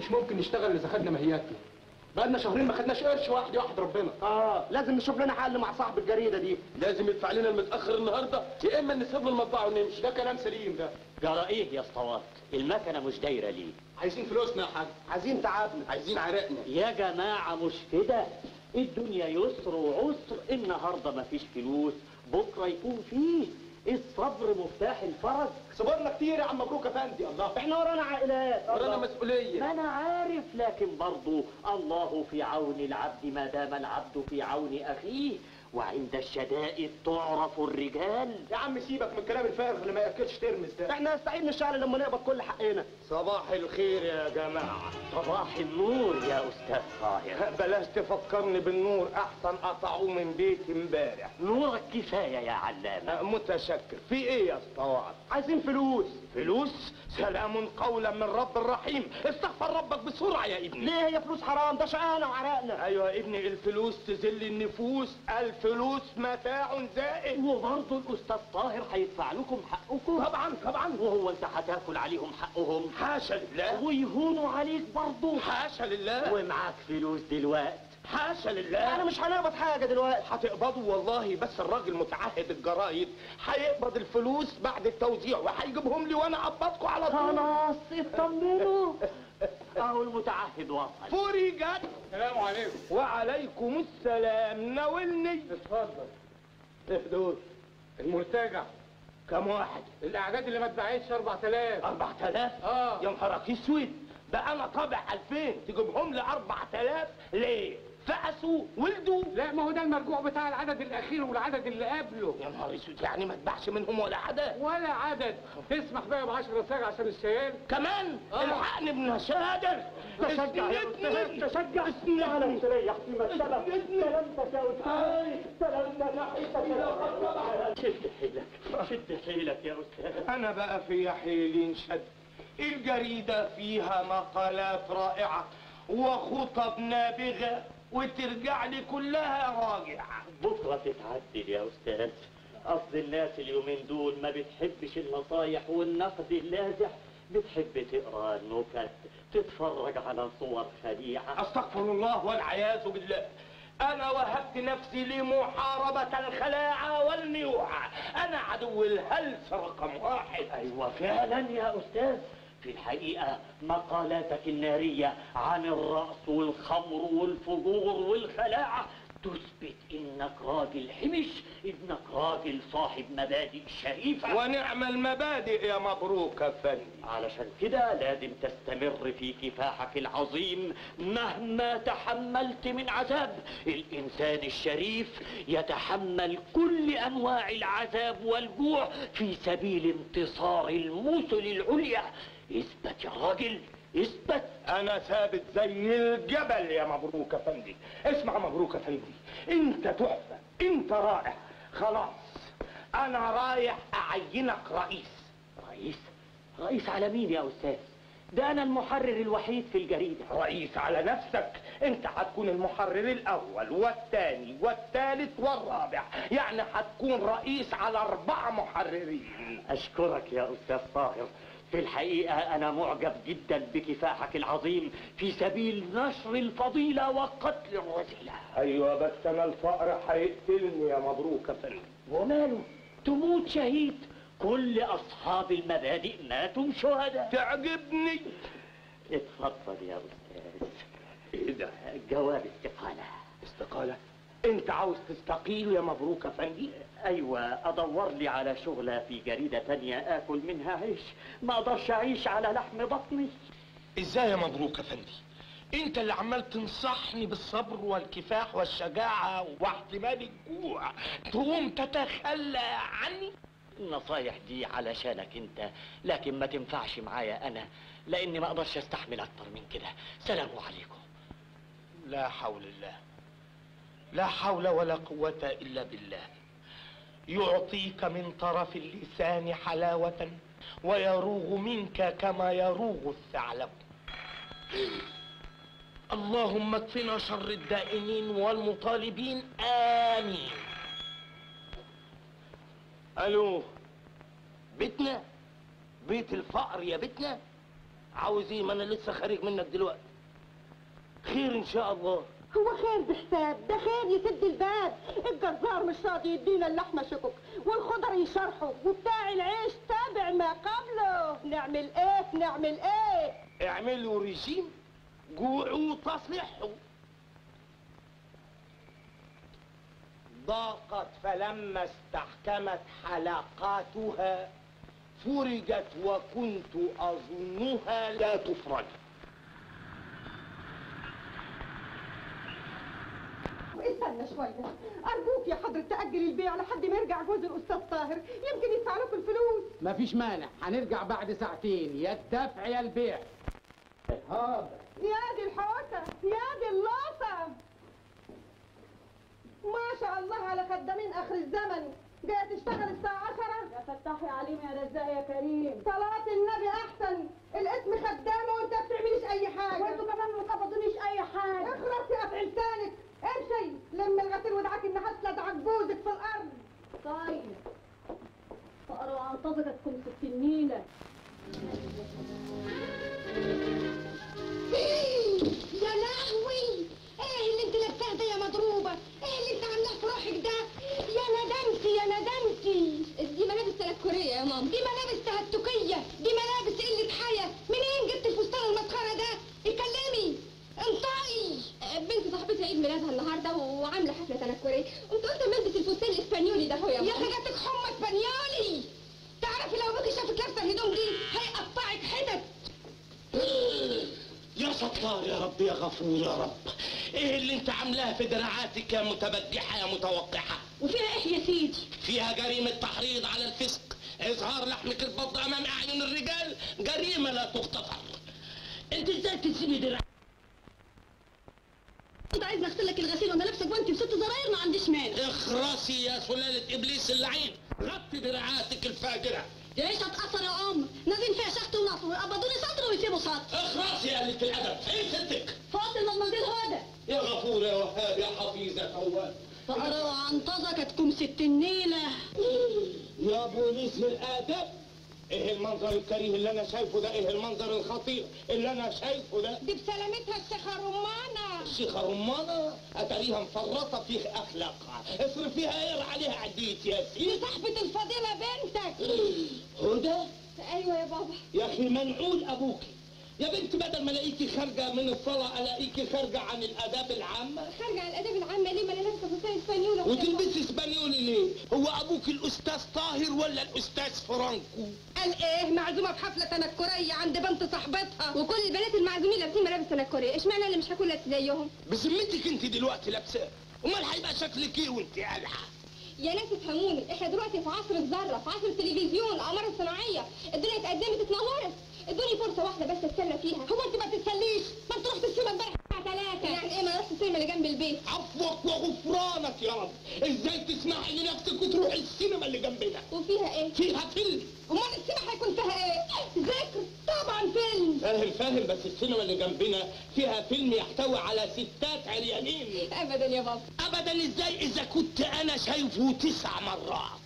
مش ممكن نشتغل اذا خدنا ماهياتنا بقالنا شهرين ما خدناش قرش واحد يوحد ربنا اه لازم نشوف لنا حل مع صاحب الجريده دي لازم يدفع لنا المتاخر النهارده يا اما نسيب له المطبعه ونمشي ده كلام سليم ده جرى ايه يا اسطوات المكنه مش دايره ليه عايزين فلوسنا يا حاج عايزين تعبنا عايزين عرقنا يا جماعه مش كده الدنيا يسر وعسر النهارده مفيش فلوس بكره يكون فيه الصبر مفتاح الفرج صبرنا كتير يا عم مبروك يا فندي الله احنا ورانا عائلات ورانا مسؤوليه ما انا عارف لكن برضو الله في عون العبد ما دام العبد في عون اخيه وعند الشدائد تعرف الرجال يا عم سيبك من الكلام الفارغ اللي ما ياكلش ترمس ده احنا نستعين نشتغل لما نقبض كل حقنا صباح الخير يا جماعة صباح النور يا استاذ طاهر بلاش تفكرني بالنور أحسن قطعوه من بيتي امبارح نورك كفايه يا علامه متشكر في إيه يا اسطوات عايزين فلوس فلوس سلام قولا من رب الرحيم استغفر ربك بسرعة يا ابني ليه هي فلوس حرام ده شقانا وعرقنا ايوه يا ابني الفلوس تذل النفوس الفلوس متاع زائد وبرضه الاستاذ طاهر هيدفع لكم حقكم طبعا طبعا وهو انت هتاكل عليهم حقهم حاشا لله ويهونوا عليك برضه حاشا لله ومعاك فلوس دلوقتي حاشا انا لله مش هنقبض حاجه دلوقتي هتقبضوا والله بس الراجل متعهد الجرايد هيقبض الفلوس بعد التوزيع وهيجيبهم لي وانا اقبضكم على طول خلاص اطمنوا اهو المتعهد وصل فرجت السلام عليكم وعليكم السلام ناولني اتفضل ايه دول المرتجع كم واحد الاعداد اللي ما اتباعتش 4000 4000 اه يا نهارك اسود ده انا طابع 2000 تجيبهم لي 4000 ليه فقسوا ولدوا لا ما هو ده المرجوع بتاع العدد الاخير والعدد اللي قبله يا نهار اسود يعني ما اتباعش منهم ولا عدد ولا عدد تسمح بقى ب 10 ساعة عشان الشيال كمان آه. الحقني ابن شادر تشجع يا استاذ تشجع تعالى مستريح في مكتبك سلامتك يا استاذ سلامتك ناحيتك شد حيلك شد حيلك يا استاذ انا بقى في حيل شد الجريدة فيها مقالات رائعة وخطب نابغة وترجع لي كلها راجعة بكره تتعدل يا استاذ اصل الناس اليومين دول ما بتحبش النصايح والنقد اللاذع بتحب تقرا النكت تتفرج على صور خليعه استغفر الله والعياذ بالله انا وهبت نفسي لمحاربة الخلاعة والميوعة انا عدو الهلس رقم واحد ايوه فعلا يا استاذ في الحقيقة مقالاتك النارية عن الرأس والخمر والفجور والخلاعة تثبت انك راجل حمش انك راجل صاحب مبادئ شريفة ونعم المبادئ يا مبروك يا فندي علشان كده لازم تستمر في كفاحك العظيم مهما تحملت من عذاب الإنسان الشريف يتحمل كل أنواع العذاب والجوع في سبيل انتصار المثل العليا اثبت يا راجل اثبت انا ثابت زي الجبل يا مبروك يا فندي اسمع مبروك يا فندي انت تحفة انت رائع خلاص انا رايح اعينك رئيس رئيس رئيس على مين يا أستاذ ده أنا المحرر الوحيد في الجريدة رئيس على نفسك انت هتكون المحرر الاول والثاني والثالث والرابع يعني هتكون رئيس على اربع محررين أشكرك يا أستاذ طاهر في الحقيقة أنا معجب جدا بكفاحك العظيم في سبيل نشر الفضيلة وقتل الرذيلة ايوه بس انا الفقر هيقتلني يا مبروك يا فندي وماله تموت شهيد كل أصحاب المبادئ ماتوا شهداء تعجبني اتفضل يا أستاذ ايه ده جواب استقالة استقالة انت عاوز تستقيل يا مبروك يا فندي أيوة أدور لي على شغلة في جريدة تانية آكل منها عيش ما أقدرش أعيش على لحم بطني ازاي يا مبروك يا فندي انت اللي عمال تنصحني بالصبر والكفاح والشجاعة واحتمال الجوع تقوم تتخلى عني النصايح دي علشانك انت لكن ما تنفعش معايا انا لاني ما اقدرش استحمل اكتر من كده سلام عليكم لا حول الله لا حول ولا قوة إلا بالله يعطيك من طرف اللسان حلاوة ويروغ منك كما يروغ الثعلب اللهم اكفنا شر الدائنين والمطالبين آمين ألو بيتنا بيت الفقر يا بيتنا عاوز ايه ما انا لسه خارج منك دلوقتي خير ان شاء الله هو خير بحساب ده خير يسد الباب الجزار مش راضي يدينا اللحمة شكك والخضر يشرحه وبتاع العيش تابع ما قبله نعمل ايه نعمل ايه اعملوا رجيم جوعوا تصحوا ضاقت فلما استحكمت حلقاتها فرجت وكنت اظنها لا تفرج استنى شوية أرجوك يا حضرة تأجل البيع لحد ما يرجع جوز الأستاذ طاهر يمكن يدفع لكم الفلوس مفيش مانع هنرجع بعد ساعتين يا الدفع يا البيع يا دي الحوسة يا دي اللوطة ما شاء الله على خدامين آخر الزمن جاية تشتغل الساعة عشرة يا فتحي عليم يا رزاق يا كريم صلاة النبي أحسن الاسم خدامة وأنت بتعمليش أي حاجة وأنتوا كمان ما قبضونيش أي حاجة اخرس يا قطع لسانك امشي لما الغسيل ودعك النحاس لدعك جوزك في الأرض طيب فقروا عن طبقتكم ستنينة يا لهوي ايه اللي انت لابساه ده يا مضروبه ايه اللي انت عاملاه في روحك ده يا ندمتي يا ندمتي دي ملابس تنكريه يا ماما دي ملابس تهتكيه دي ملابس قله حياه منين جبت الفستان المسخره ده اتكلمي انطقي بنت صاحبتي عيد ميلادها النهارده وعامله حفله تنكريه قمت قلت البس الفستان الاسبانيولي ده هو يا يا حاجاتك حمى اسبانيولي تعرفي لو ابوكي شافك لابسه الهدوم دي هيقطعك حتت يا ستار يا رب يا غفور يا رب ايه اللي انت عاملاه في دراعاتك يا متبجحه يا متوقحه وفيها ايه يا سيدي فيها جريمه تحريض على الفسق اظهار لحمك البض امام اعين الرجال جريمه لا تغتفر انت ازاي تسيبي دراعك انت عايز اغسل لك الغسيل وانا لابسه جوانتي بست زراير ما عنديش مانع اخرسي يا سلالة ابليس اللعين غطي دراعاتك الفاجرة ليش هتأثر يا ام نازلين فيها شخط ونصر ويقبضوني سطر ويسيبوا سطر اخرسي يا قلة الادب ايه ستك فوت المنزل هذا يا غفور يا وهاب يا حفيظ يا تواب فقروا عن طزكتكم ست النيلة يا بوليس الادب ايه المنظر الكريه اللي انا شايفه ده ايه المنظر الخطير اللي انا شايفه ده دي بسلامتها الشيخة رمانة الشيخة رمانة اتاريها مفرطة في اخلاقها اصرفيها ايه عليها عديت يا دي سيدي صاحبة الفضيلة بنتك هدى ايوه يا بابا يا اخي منعول ابوك يا بنت بدل ما الاقيكي خارجه من الصلاه الاقيكي خارجه عن الاداب العامه خارجة عن الاداب العامة ليه ما انا لابسة فستان اسبانيولي وتلبسي اسبانيولي ليه؟ هو ابوك الاستاذ طاهر ولا الاستاذ فرانكو؟ قال ايه معزومة في حفلة تنكرية عند بنت صاحبتها وكل البنات المعزومين لابسين ملابس تنكرية اشمعنى انا مش هكون لابسة زيهم بذمتك انت دلوقتي لابساه امال هيبقى شكلك ايه وانت قالعه؟ يا ناس افهموني احنا دلوقتي في عصر الذره في عصر التلفزيون الاقمار الصناعيه الدنيا اتقدمت اتنورت ادوني فرصه واحده بس اتسلى فيها هو انت ما تتسليش ما انت رحت السينما امبارح الساعه 3 يعني ايه ما رحت السينما اللي جنب البيت عفوك وغفرانك يا رب ازاي تسمحي لنفسك وتروحي السينما اللي جنبنا؟ وفيها ايه فيها فيلم امال السينما هيكون فيها ايه ذكر طبعا فيلم فاهم فاهم بس السينما اللي جنبنا فيها فيلم يحتوي على ستات عريانين ابدا يا بابا ابدا ازاي اذا كنت انا شايفه تسع مرات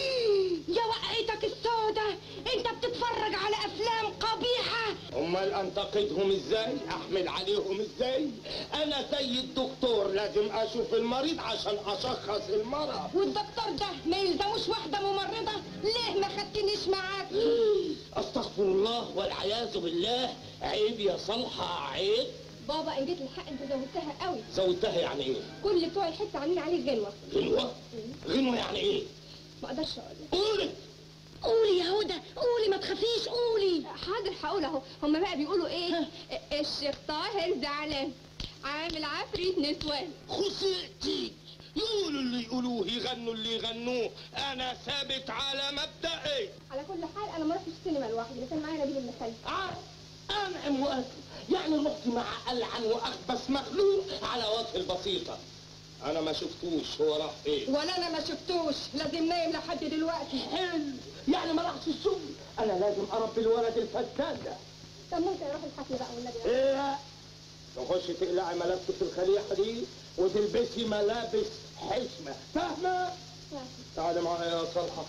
يا وقعتك السودة انت بتتفرج على افلام قبيحه امال انتقدهم ازاي احمل عليهم ازاي انا زي الدكتور لازم اشوف المريض عشان اشخص المرض والدكتور ده ما يلزموش واحده ممرضه ليه ما خدتنيش معاك استغفر الله والعياذ بالله عيب يا صالحة عيب بابا ان جيت الحق انت زودتها قوي زودتها يعني ايه كل بتوع الحته عاملين عليك غنوه غنوة غنوة يعني ايه ما اقدرش اقول قولي قولي يا هدى قولي ما تخافيش قولي حاضر هقول اهو هما بقى بيقولوا ايه الشيخ طاهر زعلان عامل عفريت نسوان خسئتي يقولوا اللي يقولوه يغنوا اللي يغنوه انا ثابت على مبدئي على كل حال انا ما رحتش السينما لوحدي كان معايا نبيل المخلي عارف انعم واسف يعني رحت مع العن واخبث مخلوق على وجه البسيطه انا ما شفتوش هو راح فين ولا انا ما شفتوش لازم نايم لحد دلوقتي حلو يعني ما راحش الشغل انا لازم اربي الولد الفتان ده طب ممكن اروح الحفله بقى والنبي ايه تخش تقلعي ملابسك الخليعه دي وتلبسي ملابس حشمه فاهمه تعالي معايا يا صالحه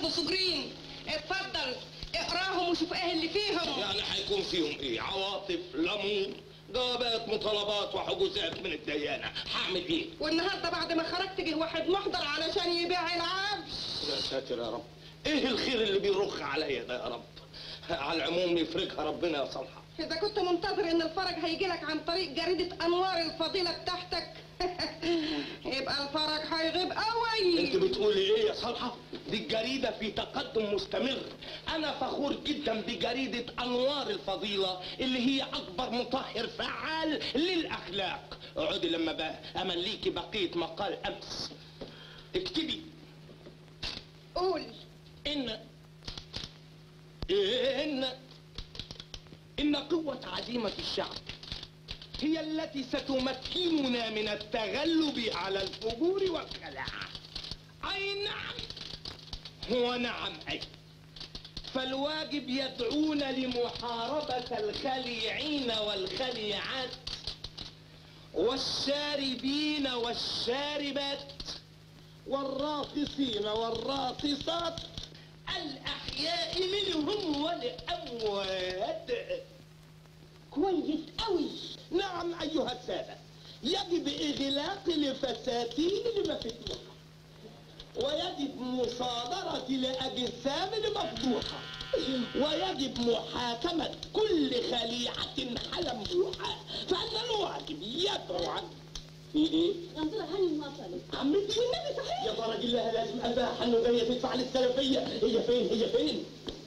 ابو فجرين اتفضل اقراهم وشوف ايه اللي فيهم يعني هيكون فيهم ايه عواطف ليمون جوابات مطالبات وحجوزات من الديانه هعمل ايه والنهارده بعد ما خرجت جه واحد محضر علشان يبيع العفش يا ساتر يا رب ايه الخير اللي بيرخ عليا ده يا رب على العموم يفرجها ربنا يا صالحه اذا كنت منتظر ان الفرج هيجي لك عن طريق جريده انوار الفضيله بتاعتك يبقى الفرج هيغيب انت قوي بتقولي ايه يا صالحه دي الجريده في تقدم مستمر انا فخور جدا بجريده انوار الفضيله اللي هي اكبر مطهر فعال للاخلاق اقعدي لما بقى امليكي بقيه مقال امس اكتبي قول ان ان ان قوه عزيمه الشعب هي التي ستمكننا من التغلب على الفجور والخلاعه اي نعم هو نعم اي فالواجب يدعونا لمحاربه الخليعين والخليعات والشاربين والشاربات والراقصين والراقصات الأحياء منهم والأموات كويس قوي نعم أيها السادة يجب إغلاق الفساتين المفتوحة ويجب مصادرة الأجسام المفضوحة ويجب محاكمة كل خليعة حلموحة فإن الواجب يدعو عن في إيه؟ غندورة هاني انفصلت عمتي والنبي صحيح يا فرج الله لازم قلبها حنو جايه تدفع للسلفيه هي فين هي فين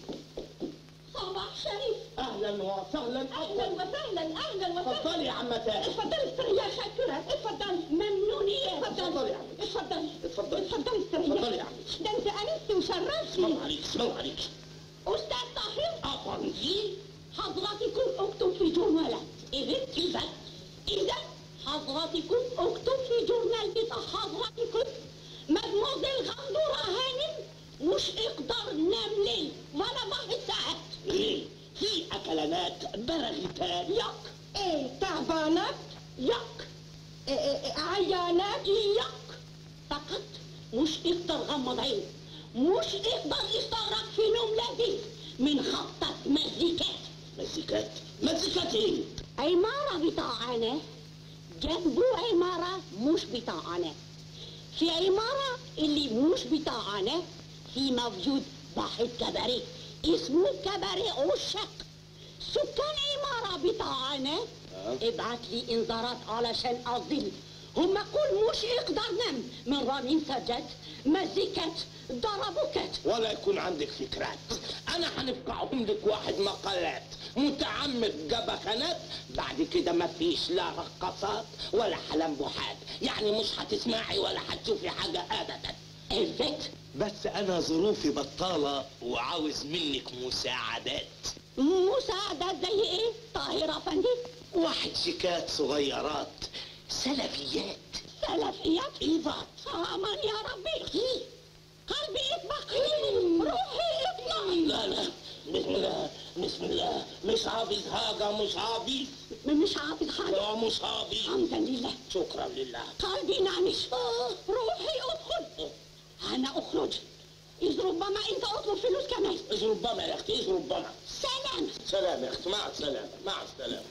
صباح شريف اهلا وسهلا اهلا اهلا وسهلا اهلا وسهلا اتفضلي يا عمتاه اتفضلي استريح شكرا اتفضلي ممنونية اتفضلي يا عم. اتفضلي اتفضلي. اتفضلي استريح اتفضلي يا عم. ده انت انست وشرفتي اسمعوا عليك اسمعوا عليك استاذ طاهر افندي حضراتكم اكتب في جورنالات اذا اذا اذا حضراتكم اكتب في جورنال بتاع حضراتكم مدموزيل غندورة هانم مش اقدر نام ليل ولا بعد ساعات ليه في اكلانات برغتان يك ايه تعبانات يك إيه إيه إيه عيانات يك فقط مش يقدر غمض عين مش يقدر يستغرق في نوم لذيذ من خطة مزيكات مزيكات مزيكات ايه عمارة بتاعنا جنبه عمارة مش بتاعنا في عمارة اللي مش بتاعنا في موجود واحد كباريه اسمه كباريه عشاق سكان عمارة بتاعنا ابعت لي انذارات علشان اظل هما كل مش يقدر نام من رنين سجاد مزيكات ضربوكات ولا يكون عندك فكرات انا هنفقعهم لك واحد مقالات متعمد جبخانات بعد كده مفيش لا رقصات ولا حلمبوحات يعني مش هتسمعي ولا هتشوفي حاجة ابدا الفت بس انا ظروفي بطالة وعاوز منك مساعدات مساعدات زي ايه طاهرة فندي واحد شيكات صغيرات سلفيات سلفيات ايضا امان يا ربي قلبي يطبخ روحي يطلع لا لا بسم الله بسم الله مش حافظ حاجة مش حافظ مش عارف حاجة لا مش حافظ حمدا لله شكرا لله قلبي نعنش روحي ادخل انا اخرج اذ ربما انت اطلب فلوس كمان إذ ربما يا اختي إذ ربما سلام سلام يا اختي مع السلامة مع السلامة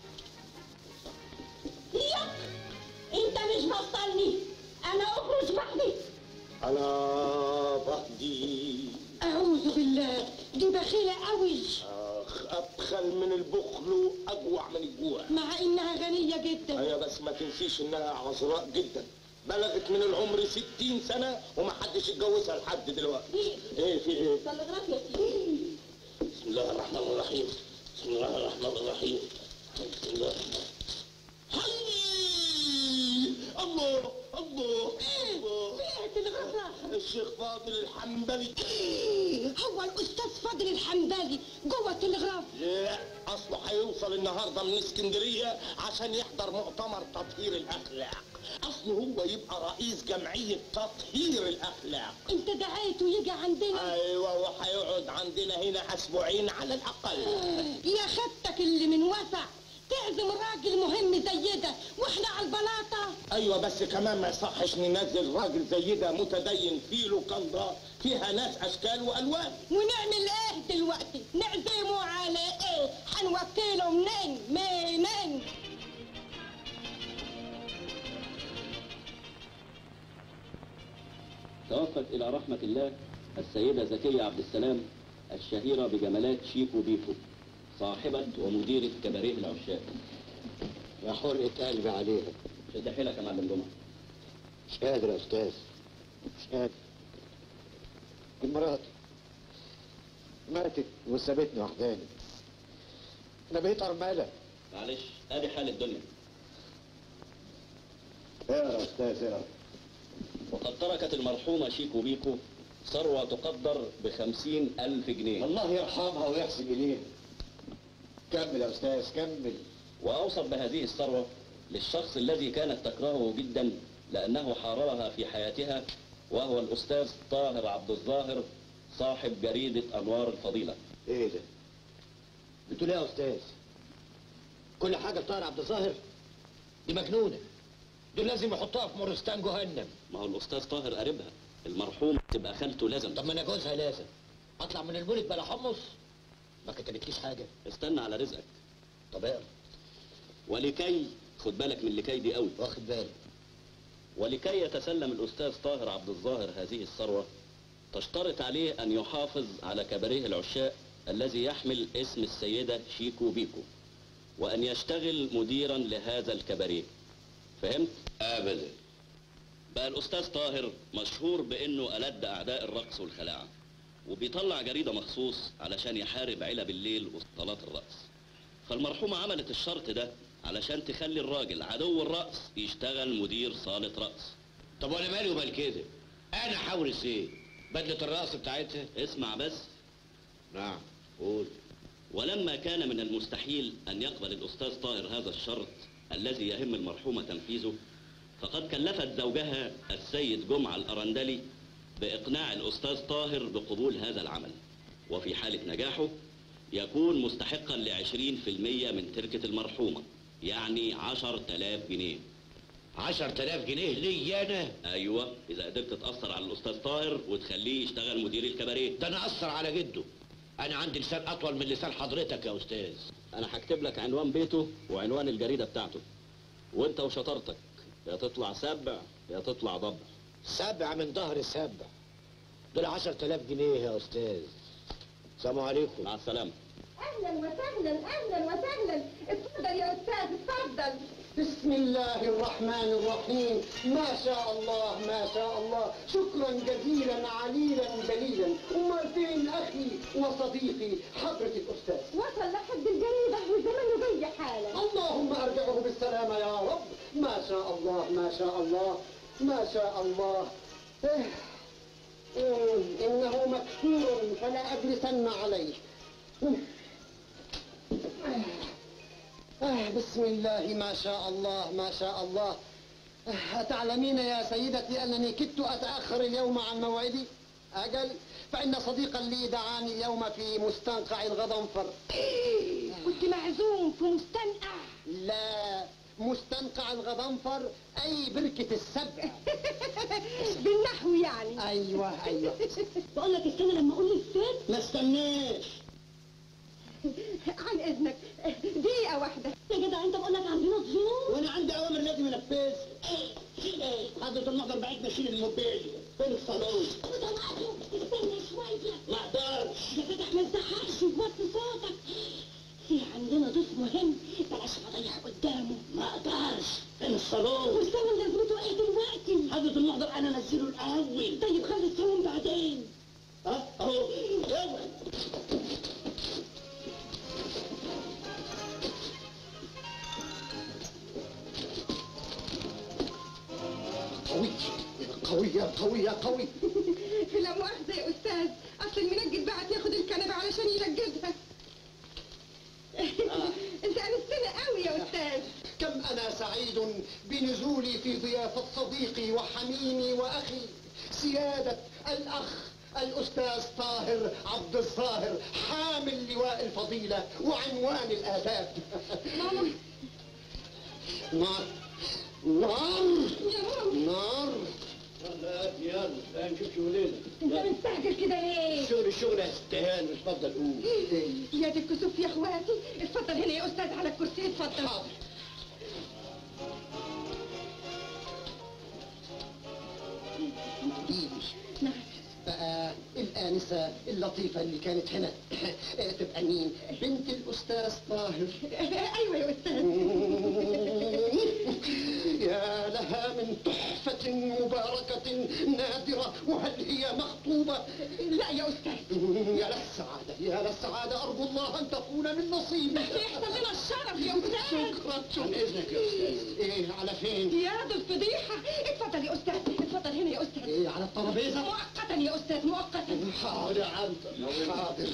يك انت مش بطلني انا اخرج وحدي أنا بهدي اعوذ بالله دي بخيلة قوي آخ أبخل من البخل وأجوع من الجوع مع انها غنية جدا هي بس ما تنسيش إنها عذراء جدا بلغت من العمر ستين سنة ومحدش اتجوزها لحد دلوقتي ايه في ايه؟ تلغراف يا سيدي بسم الله الرحمن الرحيم بسم الله الرحمن الرحيم بسم الله الرحمن حي الله الله الله الشيخ فاضل الحنبلي هو الاستاذ فاضل الحنبلي جوه التلغراف لا اصله هيوصل النهارده من اسكندريه عشان يحضر مؤتمر تطهير الاخلاق اصله هو يبقى رئيس جمعيه تطهير الاخلاق انت دعيته يجي عندنا ايوه وهيقعد عندنا هنا اسبوعين على الاقل يا خدتك اللي من وسع تعزم راجل مهم زي ده واحنا على البلاطه ايوه بس كمان ما يصحش ننزل راجل زي ده متدين فيه لوكاندا فيها ناس اشكال والوان ونعمل ايه دلوقتي نعزمه على ايه هنوكله منين منين توفت إلى رحمة الله السيدة زكية عبد السلام الشهيرة بجمالات شيكو بيكو صاحبة ومديرة كباريه العشاق يا حرقة قلبي عليها شد حيلك يا معلم جمعة مش قادر يا استاذ مش قادر دي مراتي ماتت وسابتني وحداني انا بقيت ارمله معلش ادي حال الدنيا اقرا يا استاذ اقرا وقد تركت المرحومة شيكو بيكو ثروة تقدر بخمسين ألف جنيه الله يرحمها ويحسن اليها كمل يا استاذ كمل وأوصت بهذه الثروة للشخص الذي كانت تكرهه جدا لأنه حاربها في حياتها وهو الأستاذ طاهر عبد الظاهر صاحب جريدة أنوار الفضيلة ايه ده بتقول ايه يا استاذ كل حاجه طاهر عبد الظاهر دي مجنونه دول لازم يحطوها في مورستان جهنم ما هو الأستاذ طاهر قريبها المرحوم تبقى خالته لازم طب ما انا جوزها لازم اطلع من المولد بلا حمص ما كتبتليش حاجه استنى على رزقك طب اقرا ولكي خد بالك من لكي دي قوي واخد بالي ولكي يتسلم الأستاذ طاهر عبد الظاهر هذه الثروة تشترط عليه أن يحافظ على كباريه العشاق الذي يحمل اسم السيدة شيكو بيكو وأن يشتغل مديرا لهذا الكباريه فهمت؟ ابدا بقى الأستاذ طاهر مشهور بأنه ألد أعداء الرقص والخلاعة وبيطلع جريدة مخصوص علشان يحارب علب الليل وصالات الرقص فالمرحومة عملت الشرط ده علشان تخلي الراجل عدو الرقص يشتغل مدير صالة رقص طب وانا مالي ومال كده انا حورس ايه بدله الرقص بتاعتها اسمع بس نعم قول ولما كان من المستحيل أن يقبل الأستاذ طاهر هذا الشرط الذي يهم المرحومة تنفيذه فقد كلفت زوجها السيد جمعة الأرندلي بإقناع الأستاذ طاهر بقبول هذا العمل وفي حالة نجاحه يكون مستحقا لعشرين في المية من تركة المرحومة يعني عشر تلاف جنيه عشر تلاف جنيه ليا انا أيوة إذا قدرت تأثر على الأستاذ طاهر وتخليه يشتغل مدير الكباريه ده انا اثر على جده انا عندي لسان اطول من لسان حضرتك يا استاذ أنا هكتب لك عنوان بيته وعنوان الجريدة بتاعته وأنت وشطارتك يا تطلع سبع يا تطلع ضبع سبع من ظهر سبع دول عشر تلاف جنيه يا استاذ السلام عليكم مع السلامة اهلا وسهلا اهلا وسهلا اتفضل يا استاذ اتفضل بسم الله الرحمن الرحيم ما شاء الله ما شاء الله شكرا جزيلا عليلا جليلا امال فين اخي وصديقي حضرة الاستاذ وصل لحد الجريدة وزمانه جاي حالا اللهم ارجعه بالسلامة يا رب ما شاء الله ما شاء الله ما شاء الله إيه. إيه. انه مكسور فلا اجلسن عليه آه بسم الله ما شاء الله ما شاء الله آه أتعلمين يا سيدتي أنني كدت أتأخر اليوم عن موعدي أجل فإن صديقا لي دعاني اليوم في مستنقع الغضنفر كنت معزوم في مستنقع لا مستنقع الغضنفر أي بركة السبع بالنحو يعني أيوة أيوة بقول لك استنى لما اقول لي الست ما استناش عن اذنك دقيقة واحدة يا جدع انت بقول لك عندنا ضيوف وأنا عندي أوامر لازم أنفذها إيه حضرة المحضر بعت ماشيين الموبيل فين الصالون وطلعته استنى شويه ما أقدرش يا فتح ما تزعقش وطي صوتك في عندنا ضيف مهم بلاش نضيع قدامه ما أقدرش فين الصالون والزمن لازمته ايه دلوقتي حضرة المحضر أنا أنزله الأول طيب خلي الصالون بعدين ها أهو يلا قوي قوي يا قوي يا قوي لا مؤاخذة يا استاذ اصل المنجد بعت ياخد الكنبة علشان ينجدها انت انستنا قوي يا استاذ كم أنا سعيد بنزولي في ضيافة صديقي وحميمي وأخي سيادة الأخ الأستاذ طاهر عبد الظاهر حامل لواء الفضيلة وعنوان الآداب ماما نار نار يا ماما نار يلا يلا نشوف شغلنا انت مستعجل كده ليه؟ شغل الشغل يا استهان اتفضل قول يا دي الكسوف يا اخواتي اتفضل هنا يا استاذ على الكرسي اتفضل حاضر قوليلي نعم بقى الآنسة اللطيفة اللي كانت هنا تبقى مين؟ بنت الأستاذ طاهر ايوه يا استاذ يا لها من تحفة مباركة نادرة وهل هي مخطوبة؟ لا يا استاذ يا للسعادة يا للسعادة أرجو الله أن تكون من نصيبي يحصل لنا الشرف يا استاذ شكرا عن إذنك يا أستاذ إيه على فين؟ يا دي الفضيحة اتفضل يا استاذ اتفضل هنا يا استاذ إيه على الترابيزة؟ مؤقتا يا استاذ مؤقتا حاضر يا عنتر حاضر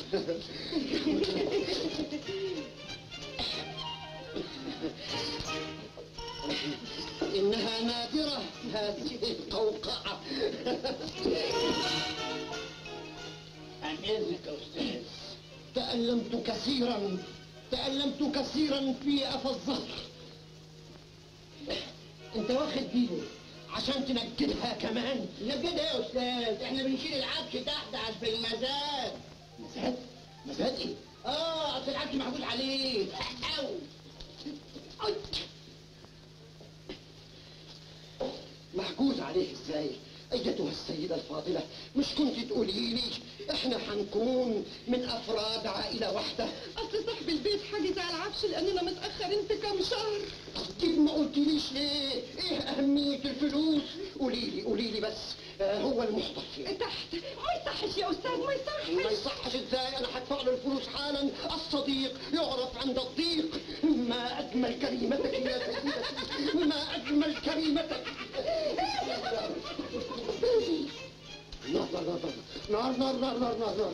إنها نادرة هذه القوقعة عن إذنك يا أستاذ تألمت كثيرا تألمت كثيرا في قفا الظهر أنت واخد بيدي عشان تنجدها كمان نجدها يا أستاذ احنا بنشيل العفش تحت عشان المزاد مزاد؟ مزاد إيه؟ آه أصل العفش محجوز عليه أو أي. محجوز عليه ازاي ايتها السيدة الفاضلة مش كنت تقولي لي احنا هنكون من افراد عائلة واحدة اصل صاحب البيت حاجز على العفش لاننا متاخرين في كام شهر طيب ما قلتليش ليه ايه اهمية الفلوس قولي لي قولي لي بس آه هو المحضر فين تحت ما يصحش يا استاذ ما ما يصحش يصحش ازاي انا هدفع له الفلوس حالا الصديق يعرف عند الضيق ما اجمل كريمتك يا سيدتي ما اجمل كريمتك نار نار نار نار نار نار نار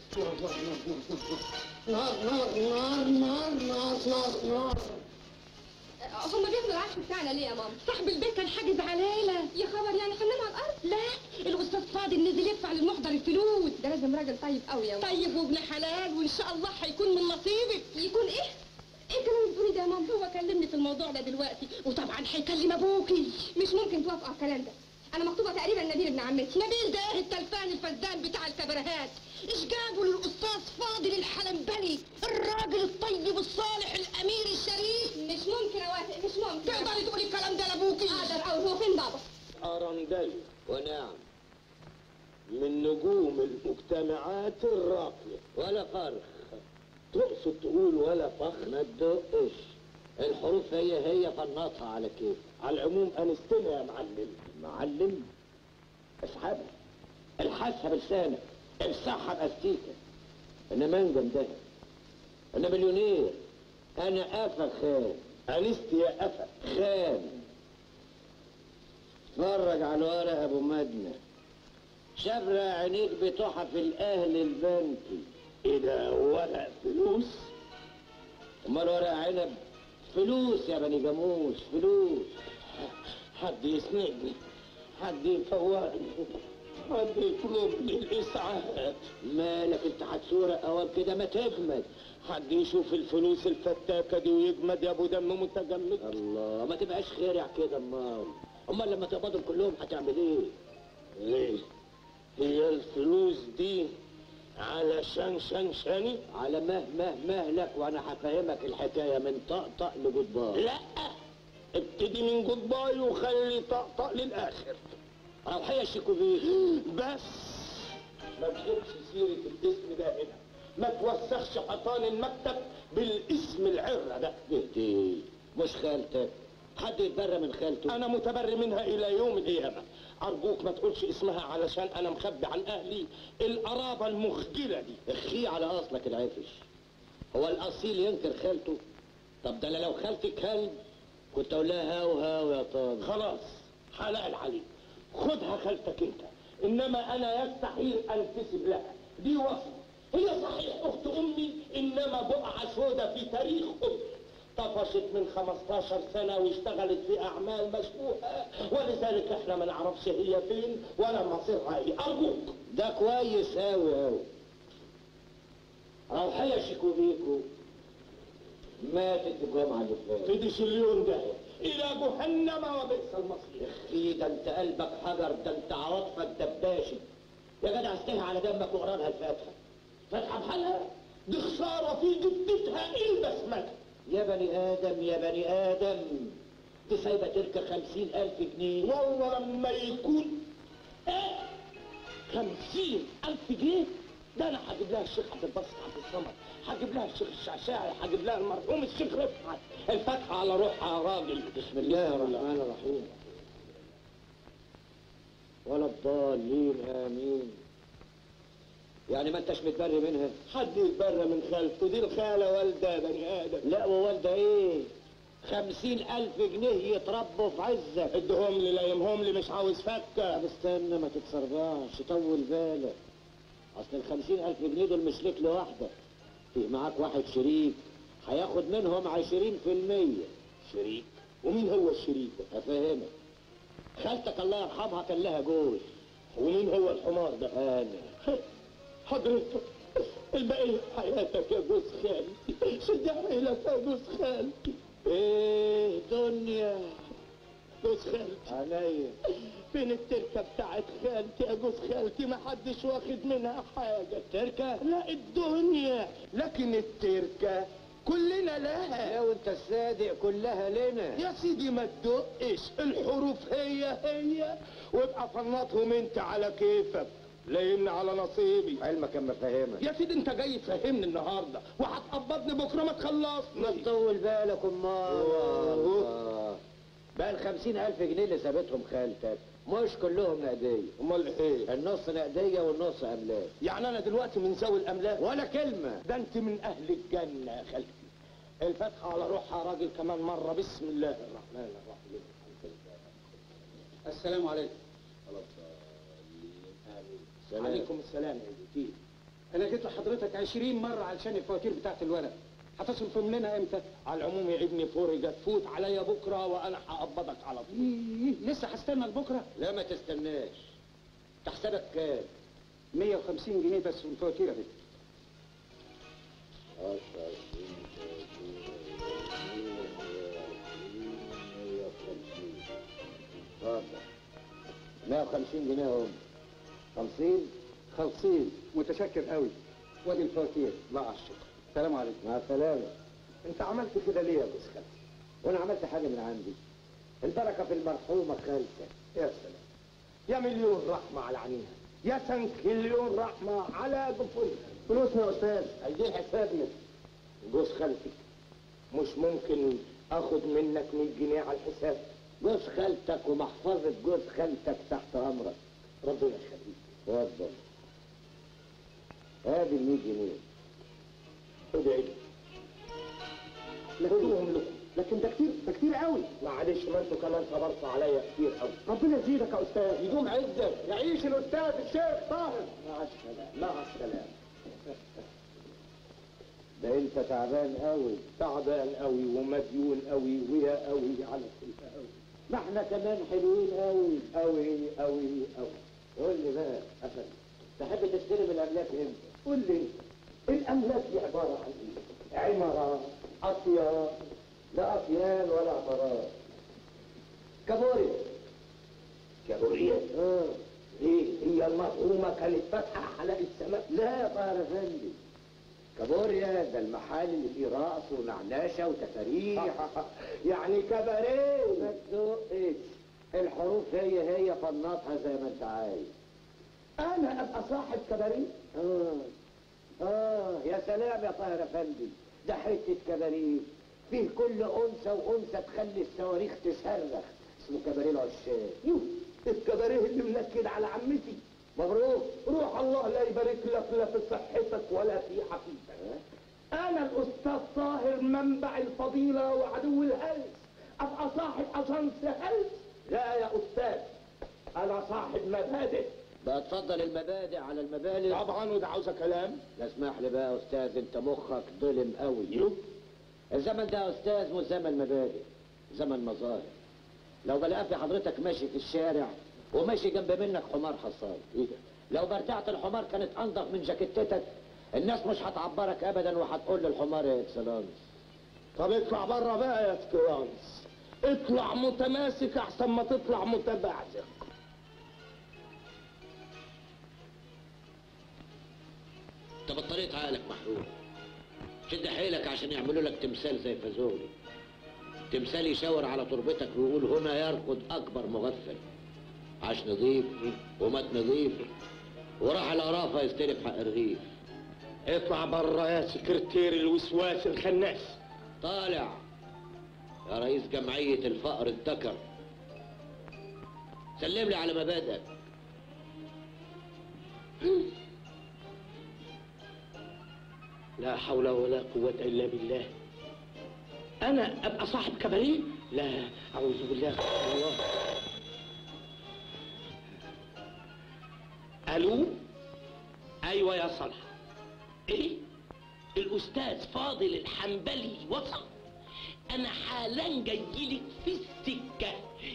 نار نار نار نار نار نار نار نار هم بياخدوا العفش بتاعنا ليه يا ماما؟ صاحب البيت كان حاجز علينا يا خبر يعني هننام على الارض؟ لا الاستاذ فاضل نزل يدفع للمحضر الفلوس ده لازم راجل طيب قوي يا ماما طيب وابن حلال وان شاء الله هيكون من نصيبك يكون ايه؟ ايه كلام بتقولي ده يا ماما؟ هو كلمني في الموضوع ده دلوقتي وطبعا هيكلم ابوكي مش ممكن توافقوا على الكلام ده انا مخطوبه تقريبا نبيل ابن عمتي نبيل ده ايه التلفان الفزدان بتاع الكبرهات ايش جابوا للاستاذ فاضل الحلنبلي الراجل الطيب الصالح الامير الشريف مش ممكن اوافق مش ممكن تقدري تقولي الكلام ده لابوكي اقدر او هو فين بابا أرندل ونعم من نجوم المجتمعات الراقية ولا فرخ تقصد تقول ولا فخر ما تدقش الحروف هي هي فنطها على كيف على العموم انستنا يا معلم معلم اسحبها الحسها بلسانك امسحها باستيكه انا منجم ده انا مليونير انا قفا خان انست يا قفا خان اتفرج على الورق ابو مدنى شبرة عينيك بتحف الاهل البنكي ايه ده ورق فلوس امال ورق عنب فلوس يا بني جاموس فلوس حد يسندني حد يفوقني حد يطلب لي الاسعاف مالك انت هتسورق اوام كده ما تجمد حد يشوف الفلوس الفتاكه دي ويجمد يا ابو دم متجمد الله ما تبقاش خارع كده امال امال لما تقبضهم كلهم هتعمل ايه ليه هي الفلوس دي علشان شنشني على مه مه مهلك وانا هفهمك الحكايه من طقطق لجود باي لا ابتدي من جود باي وخلي طقطق للاخر روحيه شيكوفيتش بس ما تجيبش سيره الاسم ده هنا ما توسخش حيطان المكتب بالاسم العره ده اهدي مش خالتك حد يتبرى من خالته انا متبري منها الى يوم القيامه ارجوك ما تقولش اسمها علشان انا مخبي عن اهلي القرابه المخجله دي اخي على اصلك العفش هو الاصيل ينكر خالته طب ده انا لو خالتي كلب كنت اقول لها هاو هاو يا طارق خلاص حلال عليك خدها خالتك انت انما انا يستحيل انتسب لها دي وصفه هي صحيح اخت امي انما بقعه سودة في تاريخ امي طفشت من 15 سنة واشتغلت في أعمال مشبوهة ولذلك احنا ما نعرفش هي فين ولا مصيرها ايه أرجوك ده كويس أوي أوي روحية شيكوبيكو ماتت الجمعة اللي فاتت في دشليون ده الى جهنم وبئس المصير اخي ده انت قلبك حجر ده انت عواطفك دباشي يا جدع استهى على دمك واقرا لها الفاتحة فاتحة بحالها دي خساره في جدتها البسمله يا بني آدم يا بني آدم دي سايبة تركة خمسين ألف جنيه والله لما يكون ايه خمسين ألف جنيه ده أنا هجيب لها الشيخ عبد الباسط عبد الصمد هجيب لها الشيخ الشعشاعي هجيب لها المرحوم الشيخ رفعت الفاتحة على روحها يا راجل بسم الله الرحمن الرحيم ولا الضالين آمين يعني ما انتش متبري منها حد يتبرى من خالته دي الخالة والدة يا بني آدم لا ووالدة ايه خمسين ألف جنيه يتربوا في عزك ادهم لي لايمهم لي مش عاوز طب فكة استنى ما تتسربعش طول بالك اصل الخمسين ألف جنيه دول مش ليك لوحدك في معاك واحد شريك هياخد منهم عشرين في المية شريك ومين هو الشريك ده؟ افهمك خالتك الله يرحمها كان لها جوز ومين هو الحمار ده؟ انا حضرتك البقية في حياتك يا جوز خالتي شد عيلك يا جوز خالتي ايه دنيا جوز خالتي عليا فين التركة بتاعت خالتي يا جوز خالتي ما حدش واخد منها حاجة تركة لا الدنيا لكن التركة كلنا لها لو انت الصادق كلها لنا يا سيدي ما تدقش الحروف هي هي وابقى فنطهم انت على كيفك لا يمنع على نصيبي علمك اما فاهمك يا سيدي انت جاي تفهمني النهارده وهتقبضني بكره ما ما تخلصني تطول بالك امال أوه. الله. بقى الخمسين ألف جنيه اللي سابتهم خالتك مش كلهم نقدية امال ايه النص نقدية والنص أملاك يعني انا دلوقتي من ذوي الاملاك ولا كلمة ده انت من اهل الجنه يا خالتي الفاتحه على روحها راجل كمان مره بسم الله الرحمن الرحيم السلام عليكم سلام. عليكم السلام يا جديد انا جيت لحضرتك 20 مره علشان الفواتير بتاعت الورق هتصرف مننا امتى على العموم يا ابني فرجت فوت عليا بكره وانا هقبضك على طول إيه، لسه هستنى لبكره لا ما تستناش تحسبك كام 150 جنيه بس والفواتير اهي اتفضل 150 جنيه هم 50 خالصين متشكر قوي وادي الفواتير مع الشكر السلام عليكم مع السلامة انت عملت كده ليه يا جوز خالتي وانا عملت حاجة من عندي البركة في المرحومة خالتك يا سلام يا مليون رحمه على عينيها يا سنكليون رحمه على جفونها فلوسنا يا استاذ عايزين حسابنا جوز خالتي مش ممكن اخد منك 100 جنيه على الحساب جوز خالتك ومحفظة جوز خالتك تحت امرك ربنا يخليك اتفضل ادي ال 100 جنيه ادعي لي خدوهم لكم لكن ده كتير ده كتير قوي معلش ما انتوا كمان صبرتوا عليا كتير قوي ربنا يزيدك يا استاذ يدوم عزك يعيش الاستاذ الشيخ طاهر مع السلامة مع السلامه ده انت تعبان قوي تعبان قوي ومديون قوي ويا قوي على كل قوي ما احنا كمان حلوين قوي قوي قوي قوي قول لي بقى أسد تحب تستلم الاملاك امتى قول لي الاملاك دي عباره عن ايه؟ عمارات اطيار لا اطيان ولا عمارات كابوريا كابوريا اه ايه هي المرحومه كانت فاتحه حلقه السماء لا يا طاهر افندي كابوريا ده المحل اللي فيه رقص ونعناشه وتفاريح يعني كباريه ما تدقش الحروف هي هي فنطها زي ما انت عايز انا ابقى صاحب كباريه اه اه يا سلام يا طاهر افندي ده حته كباريه فيه كل انثى وانثى تخلي الصواريخ تصرخ اسمه كباريه العشاق يو الكباريه اللي منكد على عمتي مبروك روح الله لا يبارك لك لا في صحتك ولا في حفيدك انا الاستاذ طاهر منبع الفضيله وعدو الهلس ابقى صاحب اجنس هلس لا يا استاذ انا صاحب مبادئ بقى اتفضل المبادئ على المبالغ طبعا وده عاوزه كلام لا اسمح لي بقى يا استاذ انت مخك ظلم قوي يو الزمن ده يا استاذ مش زمن مبادئ زمن مظاهر لو بلاقي في حضرتك ماشي في الشارع وماشي جنب منك حمار حصان ايه ده لو برتعت الحمار كانت انضف من جاكيتتك الناس مش هتعبرك ابدا وهتقول للحمار يا اكسلانس طب اطلع بره بقى يا سكرانس اطلع متماسك احسن ما تطلع متبعزق انت بطارية عقلك محروق شد حيلك عشان يعملوا لك تمثال زي فازولي تمثال يشاور على تربتك ويقول هنا يرقد اكبر مغفل عاش نظيف ومات نظيف وراح القرافه يستلف حق الرغيف اطلع بره يا سكرتير الوسواس الخناس طالع يا رئيس جمعية الفقر الذكر سلم لي على مبادئك لا حول ولا قوة إلا بالله أنا أبقى صاحب كباريه؟ لا أعوذ بالله الله ألو أيوة يا صالحة إيه؟ الأستاذ فاضل الحنبلي وصل أنا حالا جايلك في السكة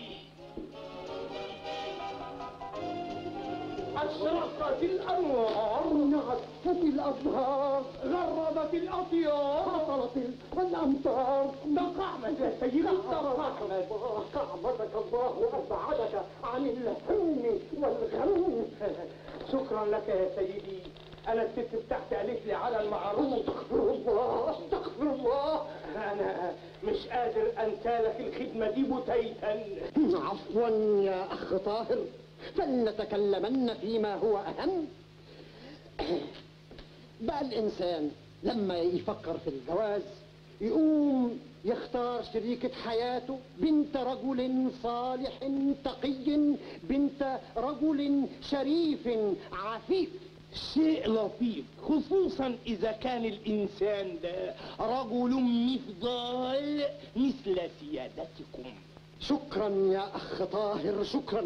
أشرقت الأنوار نعست الأزهار غربت الأطيار هطلت الأمطار تقعمت يا سيدي تقعمت قعبتك الله وأبعدك عن الهم والغم شكرا لك يا سيدي أنا الست بتاعتي قالت لي على المعروف استغفر الله استغفر الله أنا مش قادر أنسى لك الخدمة دي بتيتا عفوا يا أخ طاهر فلنتكلمن فيما هو أهم بقى الإنسان لما يفكر في الجواز يقوم يختار شريكة حياته بنت رجل صالح تقي بنت رجل شريف عفيف شيء لطيف خصوصا إذا كان الإنسان ده رجل مفضال مثل سيادتكم شكرا يا أخ طاهر شكرا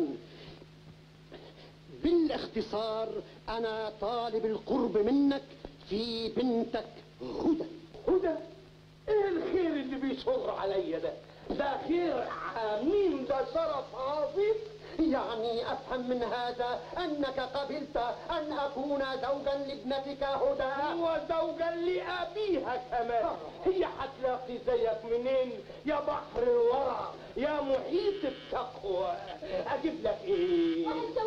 بالاختصار أنا طالب القرب منك في بنتك هدى هدى ايه الخير اللي بيشر عليا ده ده خير عميم ده شرف عظيم يعني أفهم من هذا أنك قبلت أن أكون زوجا لابنتك هدى وزوجا لأبيها كمان هي هتلاقي زيك منين يا بحر الورع يا محيط التقوى اجيب لك ايه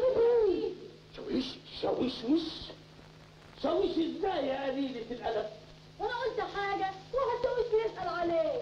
شويش شويش وش شويش ازاي يا قليلة الأدب وانا قلت حاجة وهتوش يسأل عليه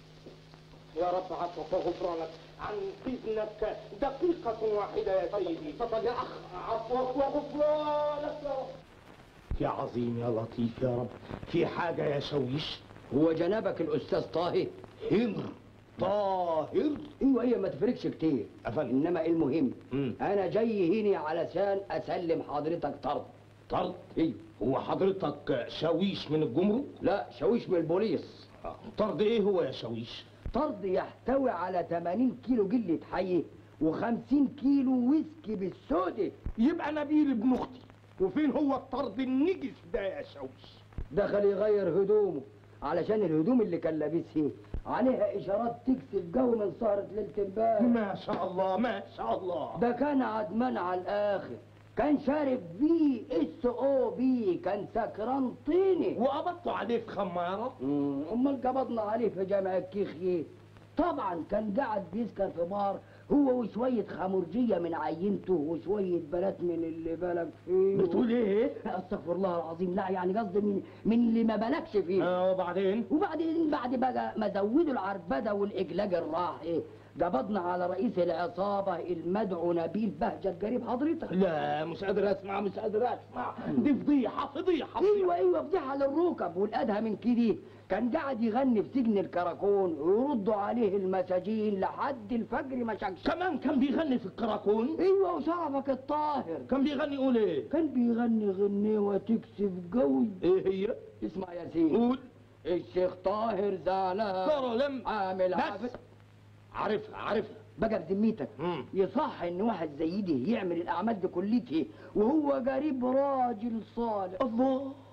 يا رب عفوك وغفرانك عن إذنك دقيقة واحدة يا سيدي تفضل يا أخ عفوك وغفرانك يا رب يا عظيم يا لطيف يا رب في حاجة يا شويش هو جنابك الاستاذ طاهر هر طاهر ايوه هي ما تفرقش كتير أفندم. انما المهم مم. انا جاي هنا علشان اسلم حضرتك طرد طرد ايوه هو حضرتك شويش من الجمرك لا شاويش من البوليس آه، طرد ايه هو يا شويش طرد يحتوي على 80 كيلو جلة حية و50 كيلو ويسكي بالسودة يبقى نبيل ابن اختي وفين هو الطرد النجس ده يا شويش دخل يغير هدومه علشان الهدوم اللي كان لابسها عليها اشارات تكسب جو من سهرة ليلة امبارح ما شاء الله ما شاء الله ده كان عدمان على الاخر كان شارب بي اس او بي كان سكران طيني وقبضتوا عليه في خمارة مم، امال قبضنا عليه في جامع الكيخي طبعا كان قاعد بيسكر في بار هو وشوية خمرجية من عينته وشوية بنات من اللي بالك فيه بتقول ايه؟ استغفر الله العظيم لا يعني قصدي من من اللي ما بالكش فيه اه وبعدين وبعدين بعد بقى ما زودوا العربدة والإجلاج الراح إيه قبضنا على رئيس العصابة المدعو نبيل بهجت قريب حضرتك لا مش قادر اسمع مش قادر اسمع دي فضيحة فضيحة ايوه ايوه فضيحه للركب والادهى من كده كان قاعد يغني في سجن الكراكون ويردوا عليه المساجين لحد الفجر ما شكش كمان كان بيغني في الكراكون ايوه وشرفك الطاهر كان بيغني يقول ايه؟ كان بيغني غنيوه تكسب قوي ايه هي؟ اسمع يا سيدي قول الشيخ طاهر زعلان ظلم عامل بس عبد عارفها عارفها بقى بذمتك مم. يصح ان واحد زي ده يعمل الاعمال دي كلتها وهو قريب راجل صالح الله